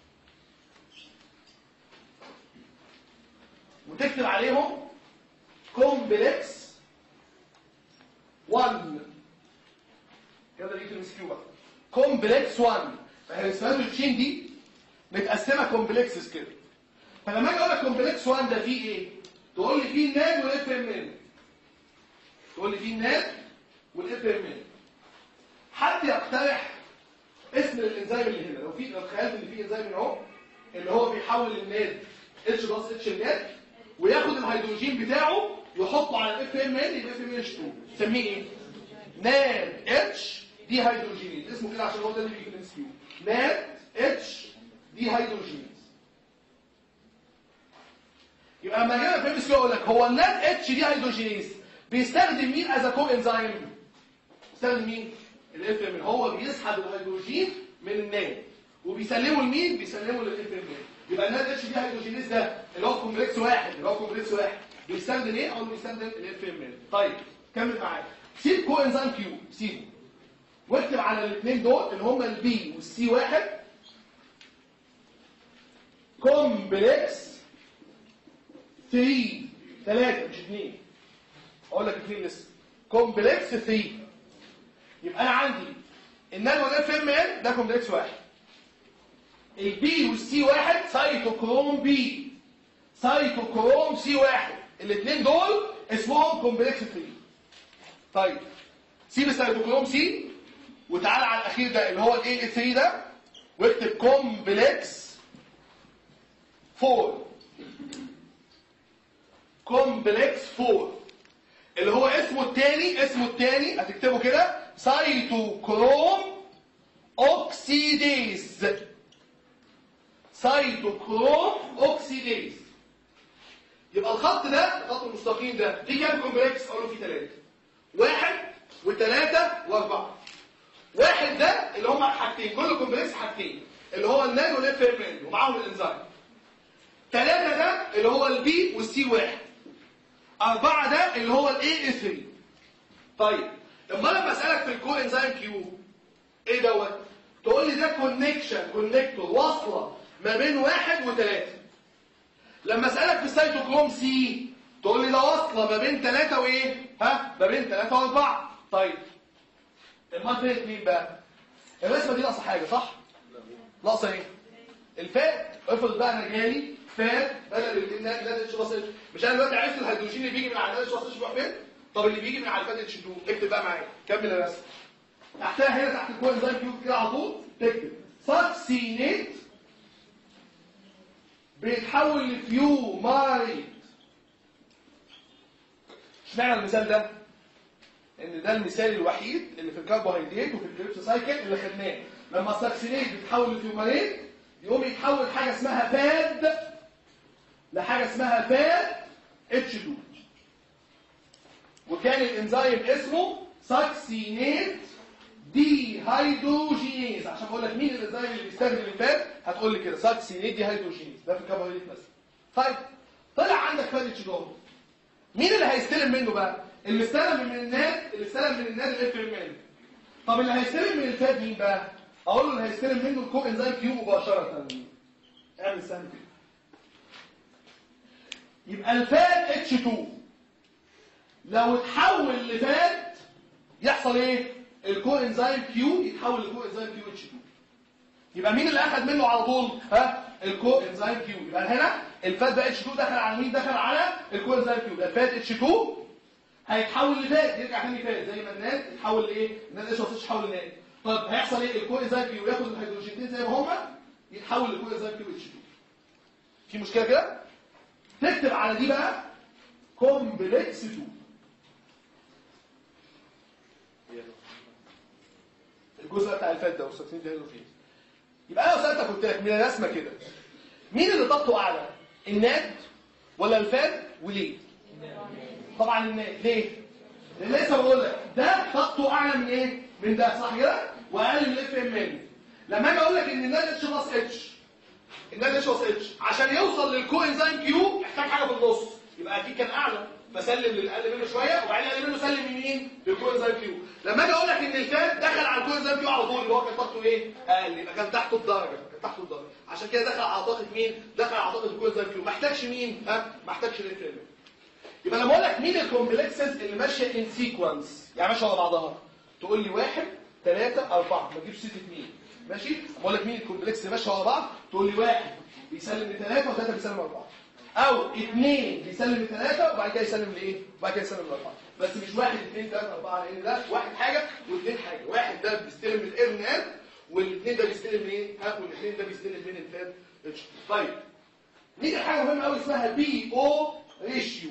[SPEAKER 1] وتكتب عليهم كومبلكس 1 كده دي في المسكيو بقى كومبلكس 1 فهي الاسمها تشين دي متقسمه كومبلكسز كده فلما اجي اقول لك كومبلكس 1 ده فيه ايه تقول لي فيه الناد والاف ام ان تقول لي فيه الناد والاف ام ان حد يقترح اسم الانزيم اللي هنا لو في لو تخيلت ان في انزيم هنا اهو اللي هو بيحول الناد اتش بلس اتش الناد وياخد الهيدروجين بتاعه يحطه على الاف ام ان يبقى اف ام اتش 2 نسميه ايه ناد اتش دي هيدروجينيز اسمه كده عشان هو ده اللي بيجي في الام كيو ناد اتش دي هيدروجينيز يبقى لما جينا في الام كيو اقول لك هو الناد اتش دي هيدروجينيز بيستخدم مين از كو انزيم بيستخدم مين الاف ام هو بيسحب الهيدروجين من الناد وبيسلمه لمين بيسلمه للاف ام يبقى الناد اتش دي هيدروجينيز ده اللي هو كومبلكس واحد اللي هو كومبلكس واحد بيستخدم ايه او بيستخدم الاف ام طيب كمل معايا سيب كو انزيم كيو سيبه واكتب على الاثنين دول اللي هم البي والسي واحد كومبلكس 3 ثلاثة مش اثنين اقول لك اثنين لسه كومبلكس 3 يبقى انا عندي النانو والاف ام ان ده كومبلكس واحد البي والسي واحد سايتوكروم بي سايتوكروم سي واحد الاثنين دول اسمهم كومبلكس 3 طيب سيب السيتوكروم سي وتعالى على الاخير ده اللي هو الاي 3 ده واكتب كومبلكس 4 كومبلكس 4 اللي هو اسمه الثاني اسمه الثاني هتكتبه كده سايتوكروم اوكسيديز سايتوكروم اوكسيديز يبقى الخط ده الخط المستقيم ده فيه كام كومبلكس اقول له فيه ثلاثه واحد وثلاثه واربعه واحد ده اللي هم حاجتين كل كومبلكس حاجتين اللي هو النان والاف ام ان ومعاهم الانزيم ثلاثه ده اللي هو البي والسي واحد أربعة ده اللي هو الاي 3 طيب لما لما اسالك في الكو انزيم كيو ايه دوت تقول لي ده كونكشن كونكتور واصله ما بين واحد وثلاثه لما اسالك في السيتوكروم سي تقول لي ده واصله ما بين ثلاثه وايه ها ما بين ثلاثه واربعه طيب امال فين اثنين بقى الرسمه دي ناقصه حاجه صح ناقصه ايه الفات افرض بقى انا جالي فات بدل الناد ناد اتش بلس مش انا دلوقتي عرفت الهيدروجين اللي بيجي من على ناد اتش بلس بيروح فين طب اللي بيجي من على الفات اتش 2 اكتب بقى معايا كمل الرسم تحتها هنا تحت الكو انزيم كيو كده على طول تكتب ساكسينيت بيتحول لفيو مايت اشمعنى المثال ده ان ده المثال الوحيد اللي في الكربوهيدرات وفي الكريبس سايكل اللي خدناه لما الساكسينيت بيتحول لفيوماريت يقوم يتحول حاجه اسمها فاد لحاجه اسمها فاد اتش 2 وكان الانزيم اسمه ساكسينيت دي هيدروجينيز عشان اقول لك مين الانزيم اللي بيستخدم الفات هتقول لي كده ساكسينيت دي هيدروجينيز ده في الكربوهيدرات بس طيب طلع عندك فات اتش 2 مين اللي هيستلم منه بقى اللي استلم من الناد اللي استلم من الناد الاف ام ان طب اللي هيستلم من الفات مين بقى اقول له اللي هيستلم منه الكو انزيم كيو مباشره اعمل سهم كده يبقى الفات اتش 2 لو اتحول لفات يحصل ايه الكو انزيم كيو يتحول لكو انزيم كيو اتش 2 يبقى مين اللي اخذ منه على طول ها الكو انزيم كيو يبقى هنا الفات بقى اتش 2 دخل على مين دخل على الكو انزيم كيو يبقى الفات اتش 2 هيتحول لفات يرجع تاني فات زي ما الناد اتحول لايه الناد اتش ما يتحول لناد طب هيحصل ايه الكو انزيم كيو ياخد الهيدروجينين زي ما هما يتحول لكو انزيم كيو اتش 2 في مشكله كده تكتب على دي بقى كومبلكس 2 الجزء بتاع الفات ده والسكسين ده فيه يبقى انا لو سالتك قلت لك من الرسمه كده مين اللي ضغطه اعلى الناد ولا الفات وليه طبعا الناد ليه لان لسه بقول لك ده ضغطه اعلى من ايه من ده صح كده واقل من الاف ام ان لما اجي اقول لك ان الناد اتش بلس اتش الناد اتش بلس اتش عشان يوصل للكو انزيم كيو محتاج حاجه في النص يبقى اكيد كان اعلى فسلم للاقل منه شويه وبعدين اقل منه سلم يمين للكو انزيم كيو لما اجي اقول لك ان الفات دخل على الكو انزيم كيو على طول اللي هو كان ضغطه ايه اقل يبقى كان تحته الدرجه كان تحته الدرجه عشان كده دخل على طاقه مين دخل على طاقه الكو انزيم كيو ما احتاجش مين ها ما احتاجش الاف ام يبقى لما اقول لك مين الكومبلكسز اللي ماشيه ان سيكونس يعني ماشيه ورا بعضها تقول لي واحد ثلاثة أربعة ما تجيبش ست اثنين ماشي بقول لك مين الكومبلكس اللي ماشيه ورا بعض تقول لي واحد بيسلم لثلاثة وثلاثة بيسلم لأربعة أو اثنين بيسلم لثلاثة وبعد كده يسلم لإيه؟ وبعد كده يسلم لأربعة بس مش واحد اثنين ثلاثة أربعة لأن ده واحد حاجة واثنين حاجة واحد ده بيستلم من الإير ناد والاثنين ده بيستلم من إيه؟ ها والاثنين ده بيستلم من الفاد اتش طيب نيجي لحاجة مهمة قوي اسمها بي او ريشيو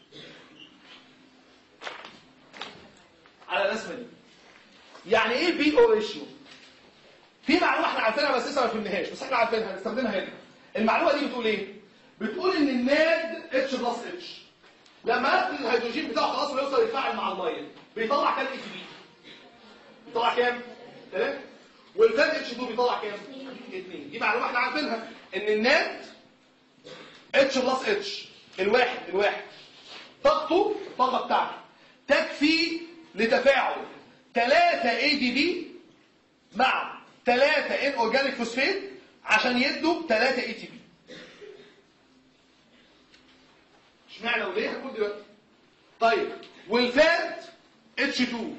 [SPEAKER 1] على الرسمه دي يعني ايه بي او ريشيو في معلومه احنا عارفينها بس لسه ما فهمناهاش بس احنا عارفينها هنستخدمها هنا المعلومه دي بتقول ايه بتقول ان الناد اتش بلس اتش لما الهيدروجين بتاعه خلاص بيوصل يتفاعل مع الميه بيطلع كام اي تي بي بيطلع كام 3 والفاد اتش 2 بيطلع كام 2 دي معلومه احنا عارفينها ان الناد اتش بلس اتش الواحد الواحد طاقته الطاقه بتاعته تكفي لتفاعل 3 اي دي بي مع 3 ان اورجانيك فوسفات عشان يدوا 3 اي تي بي اشمعنى وليه هنقول دلوقتي طيب والفات اتش 2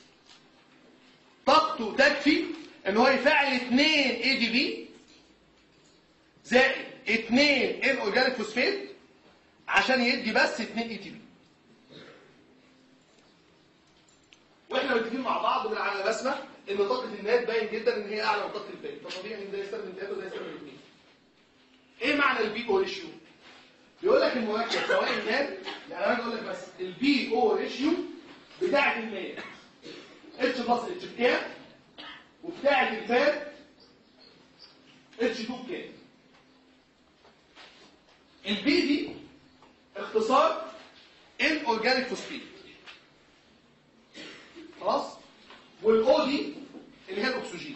[SPEAKER 1] طاقته تكفي ان هو يفعل 2 اي دي بي زائد 2 ان اورجانيك فوسفات عشان يدي بس 2 اي تي بي واحنا متفقين مع بعض من على رسمه ان طاقه الناد باين جدا ان هي اعلى من طاقه الفات فطبيعي ان ده يستخدم ثلاثه وده يستخدم اثنين ايه معنى البي او ريشيو بيقول لك المركب سواء الناد يعني انا بقول لك بس البي او ريشيو بتاعه الناد اتش بلس اتش بكام وبتاعه الفات اتش 2 بكام البي دي اختصار ان اورجانيك فوسفيت خلاص والاو دي اللي هي الاكسجين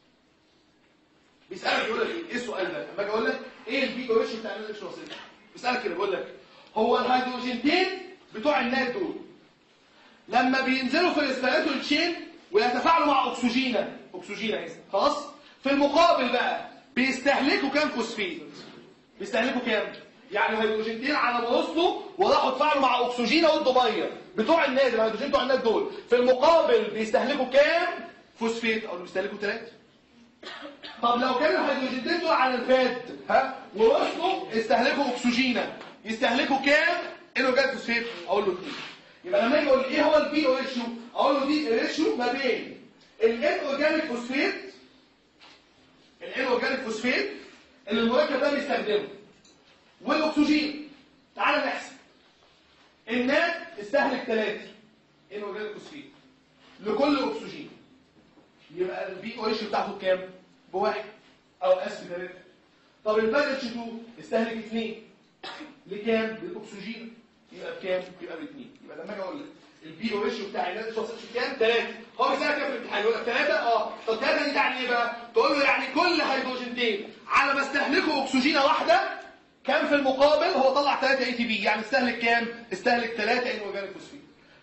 [SPEAKER 1] بيسالك يقول لك ايه السؤال ده لما اجي اقول لك ايه البي او اتش بتاع الاتش وصل بيسالك كده بيقول لك هو الهيدروجينتين بتوع الناد دول لما بينزلوا في الريسبيراتوري تشين ويتفاعلوا مع اكسجينه اكسجينه اهي خلاص في المقابل بقى بيستهلكوا كام فوسفيت بيستهلكوا كام يعني الهيدروجينتين على ما وصلوا وراحوا اتفاعلوا مع اكسجين ودوا ميه بتوع الناد الهيدروجين بتوع الناد دول في المقابل بيستهلكوا كام فوسفيت او بيستهلكوا ثلاثه طب لو كان الهيدروجينتين دول على الفاد ها ووصلوا استهلكوا اكسجينه يستهلكوا كام انوجات فوسفيت اقول له 2 يبقى لما يجي يقول لي ايه هو البي او ريشيو اقول له دي ريشيو ما بين الان اورجانيك فوسفيت الان اورجانيك فوسفيت اللي المركب ده بيستخدمه والاكسجين تعال نحسب الناد استهلك 3 ان اورجانيك فوسفيت لكل اكسجين يبقى البي او اتش بتاعته بكام بواحد او اس بثلاثه طب الفاد اتش 2 استهلك 2 لكام للاكسجين يبقى بكام يبقى باثنين يبقى لما اجي اقول لك البي او اتش بتاع الناد اتش كام 3 هو بيسالك كام في الامتحان يقول لك 3 اه طب 3 دي تعني ايه بقى تقول له يعني كل هيدروجينتين على ما استهلكوا اكسجينه واحده كان في المقابل هو طلع 3 اي تي بي يعني استهلك كام استهلك 3 ان اورجانيك فوسفيت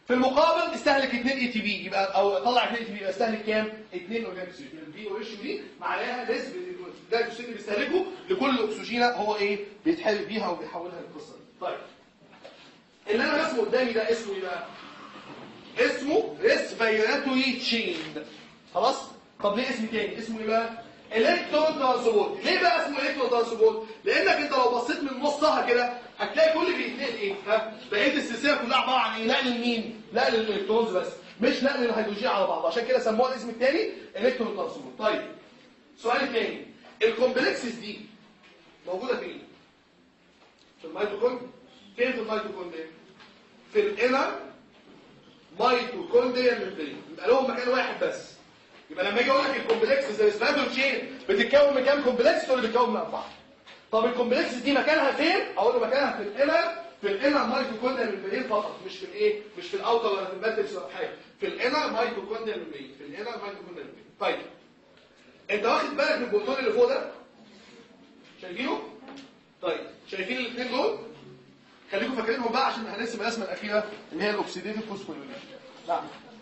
[SPEAKER 1] في المقابل استهلك 2 اي تي بي يبقى او طلع 2 اي تي بي يبقى استهلك كام 2 اورجانيك اكسجين البي او اتش دي معناها نسبه الاكسجين اللي بيستهلكه لكل اكسجينه هو ايه بيتحرق بيها وبيحولها للقصه دي طيب اللي انا رسمه قدامي ده اسمه ايه بقى اسمه ريسبيراتوري تشين خلاص طب ليه اسم تاني اسمه ايه بقى الكترون ترانسبورت ليه بقى اسمه الكترون ترانسبورت لانك انت لو بصيت من نصها كده هتلاقي كل بيتنقل ايه ها بقيه السلسله كلها عباره عن ايه نقل لمين نقل الالكترونز بس مش نقل الهيدروجين على بعض عشان كده سموها الاسم الثاني الكترون ترانسبورت طيب سؤال تاني الكومبلكسز دي موجوده فين في الميتوكوندريا فين في الميتوكوندريا في الانر ميتوكوندريا ممبرين يبقى لهم مكان واحد بس يبقى لما اجي اقول لك الكومبلكس زي سباتول تشين بتتكون من كام كومبلكس ولا بتتكون من اربعه طب الكومبلكس دي مكانها فين اقول له مكانها في الانر في الانر ميتوكوندريا ممبرين فقط مش في الايه مش في الاوتر ولا في الماتريكس ولا في حاجه في الانر ميتوكوندريا ممبرين في الانر ميتوكوندريا ممبرين طيب انت واخد بالك من البروتون اللي فوق ده شايفينه طيب شايفين الاثنين دول خليكم فاكرينهم بقى عشان هنرسم الرسمه الاخيره اللي هي الاكسيديتيف فوسفوريليشن نعم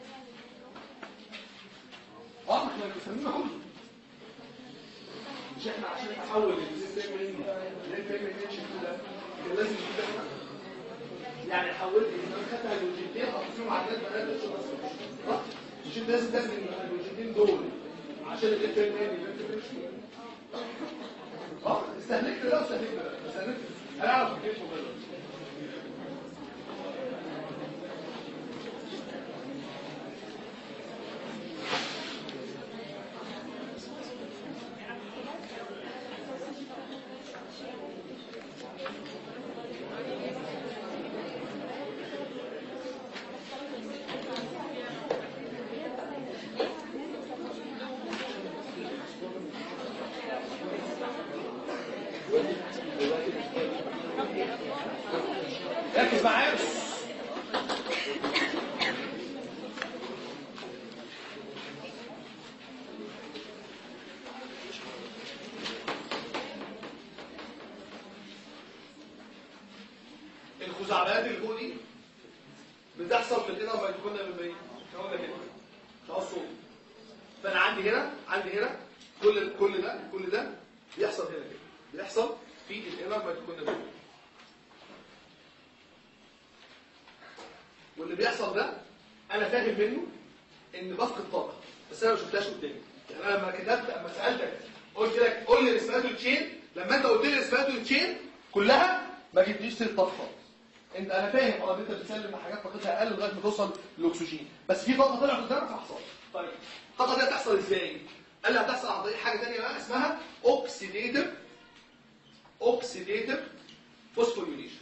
[SPEAKER 1] اه ما احنا بنسميها كله مش احنا عشان نحول السيستم من للفيلم اتش كده كان لازم كده يعني حولت ان انا خدت هيدروجينتين حطيتهم على الناس بقى مش صح مش انت لازم تاخد الهيدروجينتين دول عشان الفيلم يعني اه استهلكت ده واستهلكت ده استهلكت انا اعرف كيف مغلق ركز معايا الخزعبلات اللي فوق دي بتحصل في الانر ميتوكوندريا ممبرين هو ده كده ده الصوت فانا عندي هنا عندي هنا كل كل ده كل ده بيحصل هنا كده بيحصل في الانر ميتوكوندريا ممبرين واللي بيحصل ده انا فاهم منه ان بفقد طاقه بس انا ما شفتهاش قدامي يعني انا لما كتبت لما سالتك قلت لك قول لي الاسباتول تشين لما انت قلت لي الاسباتول تشين كلها ما جبتليش سيره طاقه خالص انت انا فاهم اه ان انت بتسلم حاجات طاقتها اقل لغايه ما توصل للاكسجين بس في طاقه طلعت قدامك هتحصل طيب الطاقه دي هتحصل ازاي قال لي هتحصل عن طريق حاجه ثانيه بقى اسمها اوكسيديتيف اوكسيديتيف فوسفوريليشن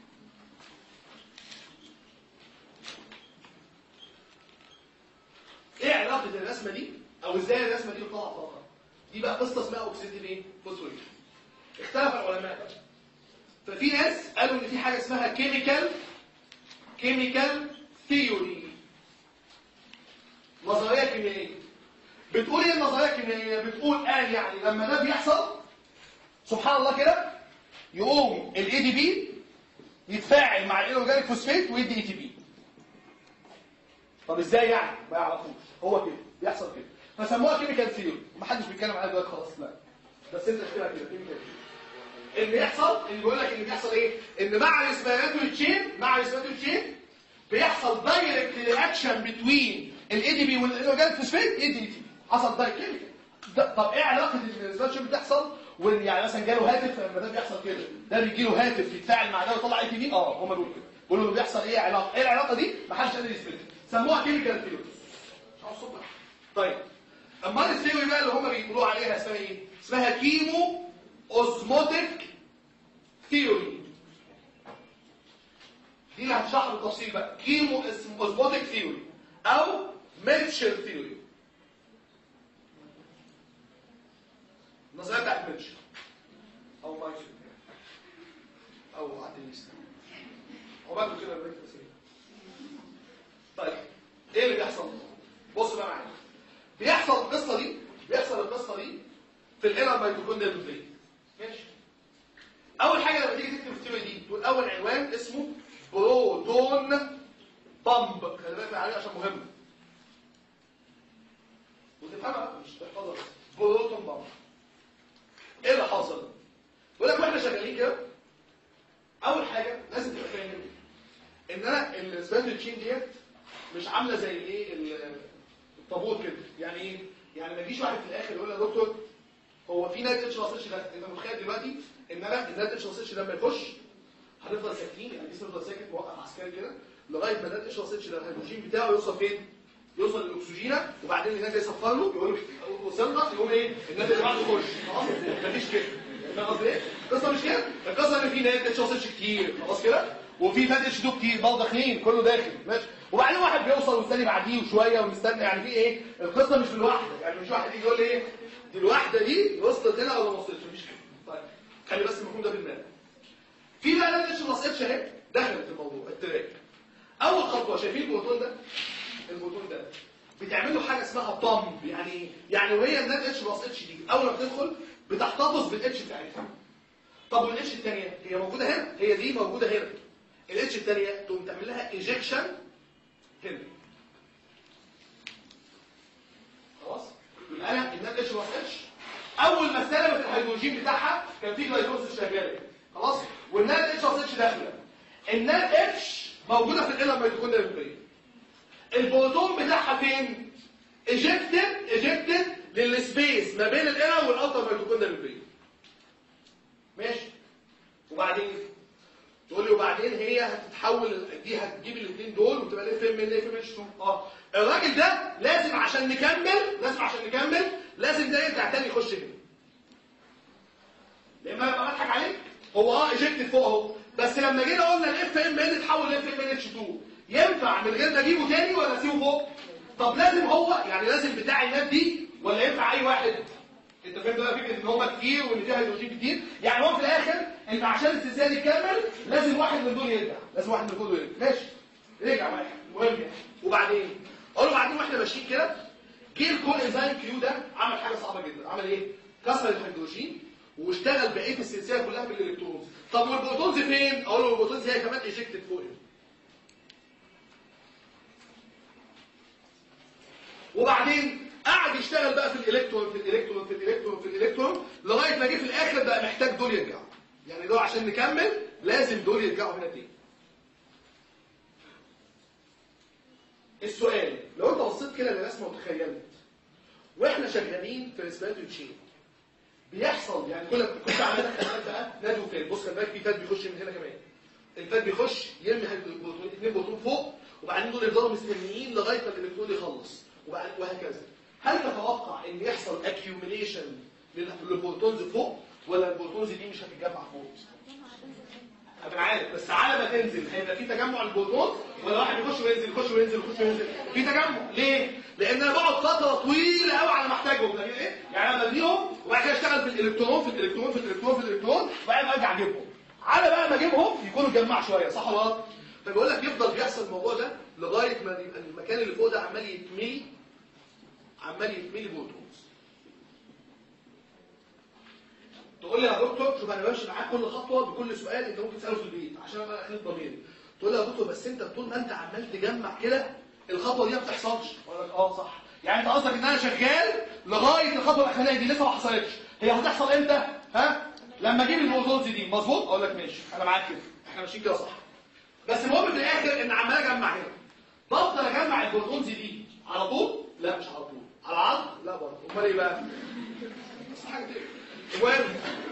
[SPEAKER 1] ايه علاقه الرسمه دي او ازاي الرسمه دي بتطلع طاقه دي بقى قصه اسمها اوكسيديتيف ايه فوسفوريليشن اختلف العلماء بقى ففي ناس قالوا ان في حاجه اسمها كيميكال كيميكال ثيوري نظريه كيميائيه بتقول ايه النظريه الكيميائيه بتقول قال يعني لما ده بيحصل سبحان الله كده يقوم الاي دي بي يتفاعل مع الاورجانيك فوسفات ويدي اي تي بي طب ازاي يعني ما يعرفوش هو كده بيحصل كده فسموها كيميكال ثيوري ومحدش بيتكلم عليها دلوقتي خلاص لا بس انت اكتبها كده كيميكال اللي يحصل اللي بيقول لك اللي بيحصل ايه ان مع الاسبيراتوري تشين مع الاسبيراتوري تشين بيحصل دايركت رياكشن بتوين الاي دي بي والاورجانيك فوسفات اي دي تي حصل دايركت كيميكال طب ايه علاقه الاسبيراتوري بتحصل وان يعني مثلا جاله هاتف لما ده بيحصل كده ده بيجي له هاتف يتفاعل مع ده ويطلع اي تي بي اه هم بيقولوا كده بيقولوا بيحصل ايه علاقه ايه العلاقه دي ما حدش قادر يثبتها سموها كيميكال ثيوري طيب امال الثيوري بقى اللي هم بيقولوا عليها اسمها ايه اسمها كيمو اوزموتيك ثيوري دي اللي هتشرحها بالتفصيل بقى كيمو اوزموتيك ثيوري او ميتشل ثيوري النظريه بتاعت ميتشل او مايكل او اتنيست هو بقى كده البيت طيب ايه اللي بيحصل بص بقى معايا بيحصل القصه دي بيحصل القصه دي في الانر ميتوكوندريا ممبرين ماشي اول حاجه لما تيجي تكتب الثيوري دي تقول اول عنوان اسمه بروتون بامب خلي بالك من عليه عشان مهم وتفهمها مش تحفظها بس بروتون بامب ايه اللي حاصل بيقول لك واحنا شغالين كده اول حاجه لازم تبقى فاهم ان انا السباند تشين ديت مش عامله زي الايه ال- الطابور كده يعني ايه يعني ما يجيش واحد في الاخر يقول يا دكتور هو في نادي اتش راسيتش ده انت متخيل دلوقتي ان انا النادي اتش راسيتش ده لما يخش هنفضل ساكتين يعني الجسم يفضل ساكت موقف عسكري كده لغايه ما النادي اتش راسيتش ده الهيدروجين بتاعه يوصل فين يوصل للاكسجينه وبعدين النادي يصفر له يقول له وصلنا يقوم ايه النادي اللي بعده يخش خلاص مفيش كده فاهم قصدي ايه القصه مش كده القصه ان في نادي اتش راسيتش كتير خلاص كده وفي نادي اتش دو كتير برضه داخلين كله داخل ماشي وبعدين واحد بيوصل والثاني بعديه وشويه ونستنى يعني في ايه القصه مش بالواحده يعني مش واحد يجي يقول لي ايه دي الواحده دي وصلت هنا ولا ما وصلتش مفيش كده طيب خلي بس المفهوم ده بالمال في بقى نادي اتش ما وصلتش اهي دخلت في الموضوع التراك اول خطوه شايفين البوتون ده البوتون ده بتعمل له حاجه اسمها بامب يعني ايه يعني وهي الناد اتش بلس اتش دي اول ما بتدخل بتحتفظ بالاتش بتاعتها طب والاتش الثانيه هي موجوده هنا هي دي موجوده هنا الاتش الثانيه تقوم تعمل لها ايجكشن هنا خلاص يبقى انا الناد اتش بلس اتش اول ما استلمت الهيدروجين بتاعها كان في جلايكوزيس شغاله خلاص والناد اتش بلس اتش داخله الناد اتش موجوده في القلم الميتوكوندريا البريه البروتون بتاعها فين ايجكتد ايجكتد للسبيس ما بين القلم والاوتر ميتوكوندريا البريه ماشي وبعدين تقول لي وبعدين هي هتتحول دي هتجيب الاثنين دول وتبقى الاف ام ان اف ام اتش 2 اه الراجل ده لازم عشان نكمل لازم عشان نكمل لازم ده يرجع تاني يخش هنا لما انا بضحك عليك هو اه ايجكتد فوق اهو بس لما جينا قلنا الاف ام ان اتحول لاف ام ان اتش 2 ينفع من غير ما اجيبه تاني ولا اسيبه فوق طب لازم هو يعني لازم بتاع الناس دي ولا ينفع اي واحد انت فاهم بقى فكره ان هم كتير وان فيها هيدروجين كتير يعني هو في الاخر انت عشان السلسله دي تكمل لازم واحد من دول يرجع لازم واحد من دول يرجع ماشي رجع واحد مهم يعني وبعدين اقول له بعدين واحنا ماشيين كده جه الكول انزيم كيو ده عمل حاجه صعبه جدا عمل ايه كسر الهيدروجين واشتغل بقيه السلسله كلها بالالكترونز طب والبروتونز فين اقول له البروتونز هي كمان ايجكتد فوق هنا وبعدين قعد يشتغل بقى في الالكترون في الالكترون في الالكترون في الالكترون لغايه ما جه في الاخر بقى محتاج دول يرجعوا يعني دول عشان نكمل لازم دول يرجعوا هنا تاني السؤال لو انت بصيت كده للرسمه وتخيلت واحنا شغالين في ريسبيراتوري تشين بيحصل يعني كل كل عمليات خلال بقى نادي وفين بص خلي بالك في فات بيخش من هنا كمان الفات بيخش يرمي البروتون اثنين بروتون فوق وبعدين دول يفضلوا مستنيين لغايه ما الالكترون يخلص وبعد وهكذا هل تتوقع ان يحصل اكيوميليشن للبروتونز فوق ولا البروتونز دي مش هتتجمع فوق انا عارف بس على ما تنزل هيبقى في تجمع البروتون ولا واحد يخش وينزل يخش وينزل يخش وينزل في تجمع ليه لان انا بقعد فتره طويله قوي على ما احتاجهم فاهمين ايه يعني انا بديهم وبعد كده اشتغل في الالكترون في الالكترون في الالكترون في الالكترون وبعدين ارجع اجيبهم على بقى ما اجيبهم يكونوا اتجمعوا شويه صح ولا غلط فبقول لك يفضل بيحصل الموضوع ده لغايه ما يبقى المكان اللي فوق ده عمال يتملي عمال يتملي بروتونز تقول لي يا دكتور شوف انا بمشي معاك كل خطوه بكل سؤال انت ممكن تساله في البيت عشان ابقى اخلي ضميري تقول لي يا دكتور بس انت طول ما انت عمال تجمع كده الخطوه دي ما بتحصلش اقول لك اه صح يعني انت قصدك ان انا شغال لغايه الخطوه الاخرانيه دي لسه ما حصلتش هي هتحصل امتى ها لما اجيب البروتونز دي مظبوط اقول لك ماشي انا معاك كده احنا ماشيين كده صح بس المهم في الاخر ان عمال اجمع هنا بفضل اجمع البروتونز دي على طول لا مش على طول على عرض لا برضه امال ايه بقى بس حاجه كده المهم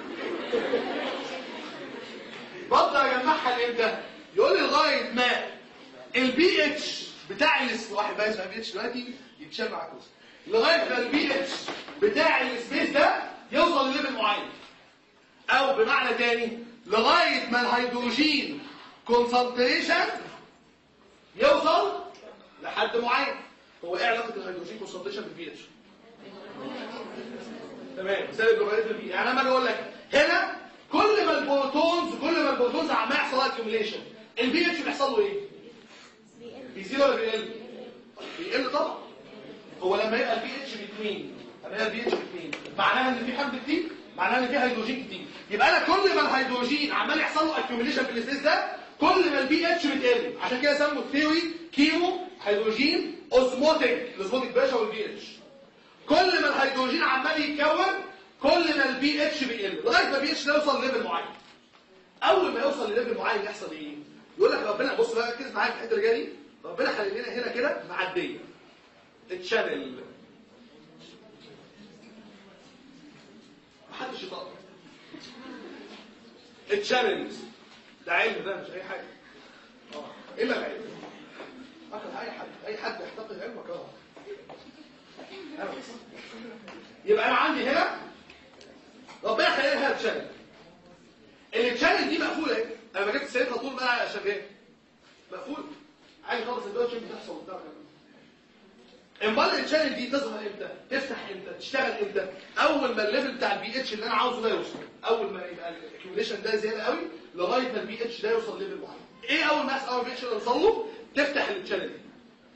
[SPEAKER 1] بفضل اجمعها لامتى يقول لي لغايه ما البي اتش بتاع الاس واحد بقى اسمه بي اتش دلوقتي يتشال مع كوز لغايه ما البي اتش بتاع السبيس ده يوصل لليفل معين او بمعنى تاني لغايه ما الهيدروجين كونسنتريشن يوصل لحد معين هو ايه علاقه الهيدروجين كونسنتريشن بالبي اتش تمام سالب لوغاريتم البي يعني انا اقول لك هنا كل ما البروتونز كل ما البروتونز عمال يحصل لها اكيوميليشن البي اتش بيحصل له ايه بيزيد ولا بيقل بيقل طبعا هو لما يبقى البي اتش ب 2 لما يبقى البي اتش ب 2 معناها ان في حمض كتير معناها ان في هيدروجين كتير يبقى انا كل ما الهيدروجين عمال يحصل له اكيوميليشن في السبيس ده كل ما البي اتش بتقل عشان كده سموا الثيوري كيمو هيدروجين اوزموتيك الاوزموتيك باشا والبي اتش كل ما الهيدروجين عمال يتكون كل ما البي اتش بيقل لغايه ما البي اتش ده يوصل ليفل معين اول ما يوصل لليفل معين يحصل ايه يقول لك ربنا بص بقى ركز معايا في الحته اللي جايه دي ربنا خلي لنا هنا كده معديه الشانل محدش يطلع التشالنج ده علم ده مش اي حاجه اه الا العلم اخد اي حد اي حد يحتقد علمك اه أنا بس. يبقى انا عندي هنا ربنا خلي لها التشالنج التشالنج دي مقفوله اهي انا ما جبت سيرتها طول ما انا شغال مقفول عادي خالص الدوله مش بتحصل قدامك امال الشانل دي تظهر امتى تفتح امتى تشتغل امتى اول ما الليفل بتاع البي اتش اللي انا عاوزه ده يوصل اول ما يبقى الاكيوميليشن ده زياده قوي لغايه ما البي اتش ده يوصل ليفل معين ايه اول ما يحصل اول بي اتش ده يوصل له تفتح الشانل دي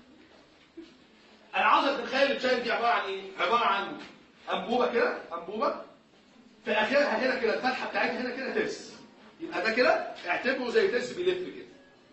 [SPEAKER 1] انا عاوزك تتخيل الشانل دي عباره عن ايه عباره عن انبوبه كده انبوبه في اخرها هنا كده الفتحه بتاعتها هنا كده ترس يبقى ده كده اعتبره زي ترس بيلف كده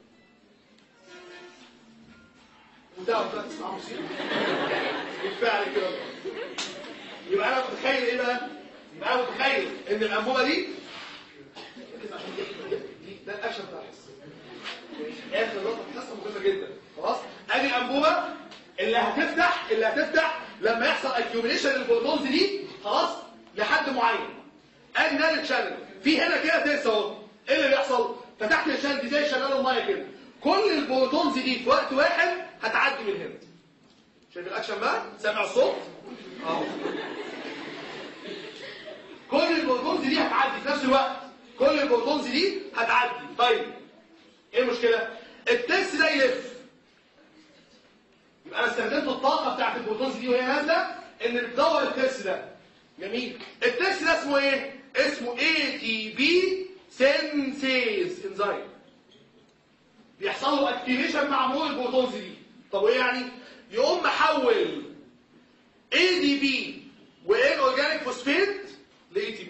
[SPEAKER 1] وتعرف بقى تسمع موسيقى بالفعل كده يبقى انا متخيل ايه بقى يبقى انا متخيل ان الانبوبه دي ركز عشان دي دي ده الاكشن بتاع الحصه اخر نقطه في الحصه مهمه جدا خلاص ادي الانبوبه اللي هتفتح اللي هتفتح لما يحصل اكيوميليشن للبروتونز دي خلاص لحد معين ادي ده الشانل في هنا كده ترس اهو ايه اللي بيحصل فتحت الشانل دي زي شغال الميه كده كل البروتونز دي في وقت واحد هتعدي من هنا شايف الاكشن بقى سامع الصوت اهو كل البروتونز دي هتعدي في نفس الوقت كل البروتونز دي هتعدي طيب ايه المشكله التست ده يلف يبقى انا استخدمت الطاقه بتاعت البروتونز دي وهي نازله ان بتدور التست ده جميل التست ده اسمه ايه اسمه اي تي بي سينسيز انزايم بيحصل له اكتيفيشن مع مرور البروتونز دي طب وايه يعني يقوم محول اي دي بي وان اورجانيك فوسفيت لاي تي بي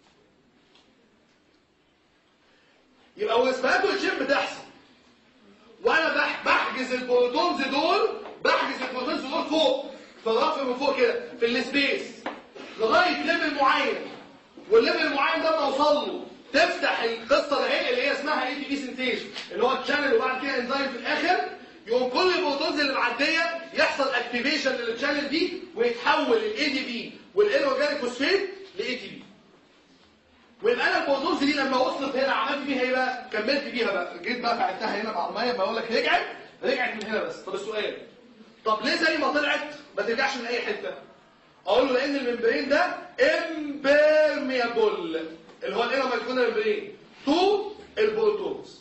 [SPEAKER 1] يبقى واسماته الشيب بتحصل وانا بح- بحجز البروتونز دول بحجز البروتونز دول فوق في الرف من فوق كده في السبيس لغايه ليفل معين والليفل المعين ده ما اوصل له تفتح القصه ده اللي هي اسمها اي تي بي سنتيج اللي هو الشانل وبعد كده انزايم في الاخر يقوم كل البروتونز اللي معديه يحصل اكتيفيشن للشانل دي ويتحول الاي دي بي والان اورجانيك فوسفيت لاي تي بي ويبقى انا البروتونز دي لما وصلت هنا عملت بيها ايه بقى كملت بيها بقى جيت بقى بعتها هنا مع الميه بقول لك رجعت رجعت من هنا بس طب السؤال طب ليه زي ما طلعت ما ترجعش من اي حته اقول له لان الممبرين ده امبيرميابل اللي هو الانر ميكونا ممبرين تو البروتونز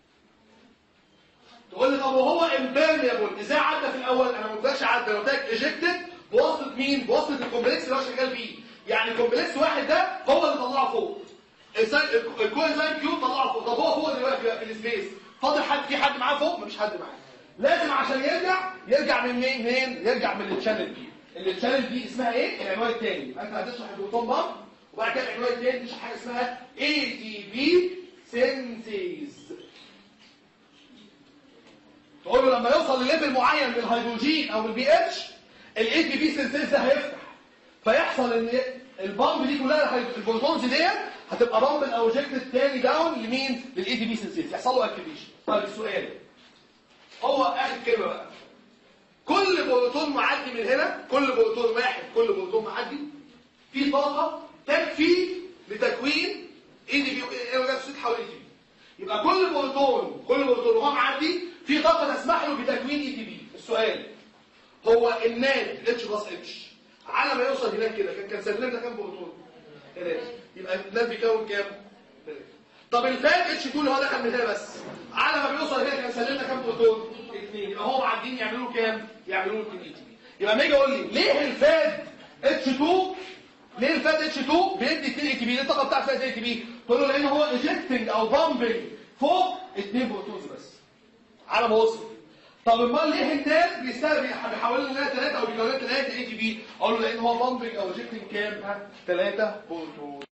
[SPEAKER 1] تقول لي طب وهو امبيرميابل ازاي عدى في الاول انا ما قلتلكش عدى انا قلت لك ايجكتد بواسطه مين بواسطه الكومبلكس اللي هو شغال بيه يعني الكومبلكس واحد ده هو اللي طلعه فوق الكوانزايم كيوب طلعه فوق طب هو فوق دلوقتي بقى في السبيس فاضل حد في حد معاه فوق مفيش حد معاه لازم عشان يرجع يرجع من مين منين يرجع من الشانل دي الشانل دي اسمها ايه العنوان الثاني انت هتشرح البروتون بامب وبعد كده العنوان الثاني تشرح حاجه اسمها اي تي بي سينثيز تقول له لما يوصل لليفل معين من الهيدروجين او البي اتش الاي تي بي سينثيز ده هيفتح فيحصل ان البامب دي كلها الهيد- البروتونز ديت هتبقى بامب الاوجكت تاني داون لمين للاي تي بي سينثيز يحصل له اكتيفيشن طيب السؤال هو اخر كلمه بقى كل بروتون معدي من هنا كل بروتون واحد كل بروتون معدي في طاقه تكفي لتكوين اي دي بي ايروجاكسيد حول اي دي بي يبقى كل بروتون كل بروتون وهو معدي في طاقه تسمح له بتكوين اي دي بي السؤال هو الناد اتش بلس اتش على ما يوصل هناك كده كان كان سلمنا كام بروتون ثلاثه يبقى الناد بيكون كام ثلاثه طب الفات اتش 2 اللي هو دخل من هنا بس على ما بيوصل هنا كان سلمنا كام بروتون اثنين يبقى هو معديين يعملوا له كام يعملوا له 2 اي تي بي يبقى لما يجي يقول لي ليه الفات اتش 2 ليه الفات اتش 2 بيدي 2 اي تي بي ليه الطاقه بتاعت فات اي تي بي تقول له لان هو ايجكتنج او بامبنج فوق 2 بروتونز بس على ما وصل طب امال ليه الناس بيستخدم بيحول لنا 3 او بيكون لنا 3 اي تي بي اقول له لان هو بامبنج او ايجكتنج كام ها 3 بروتون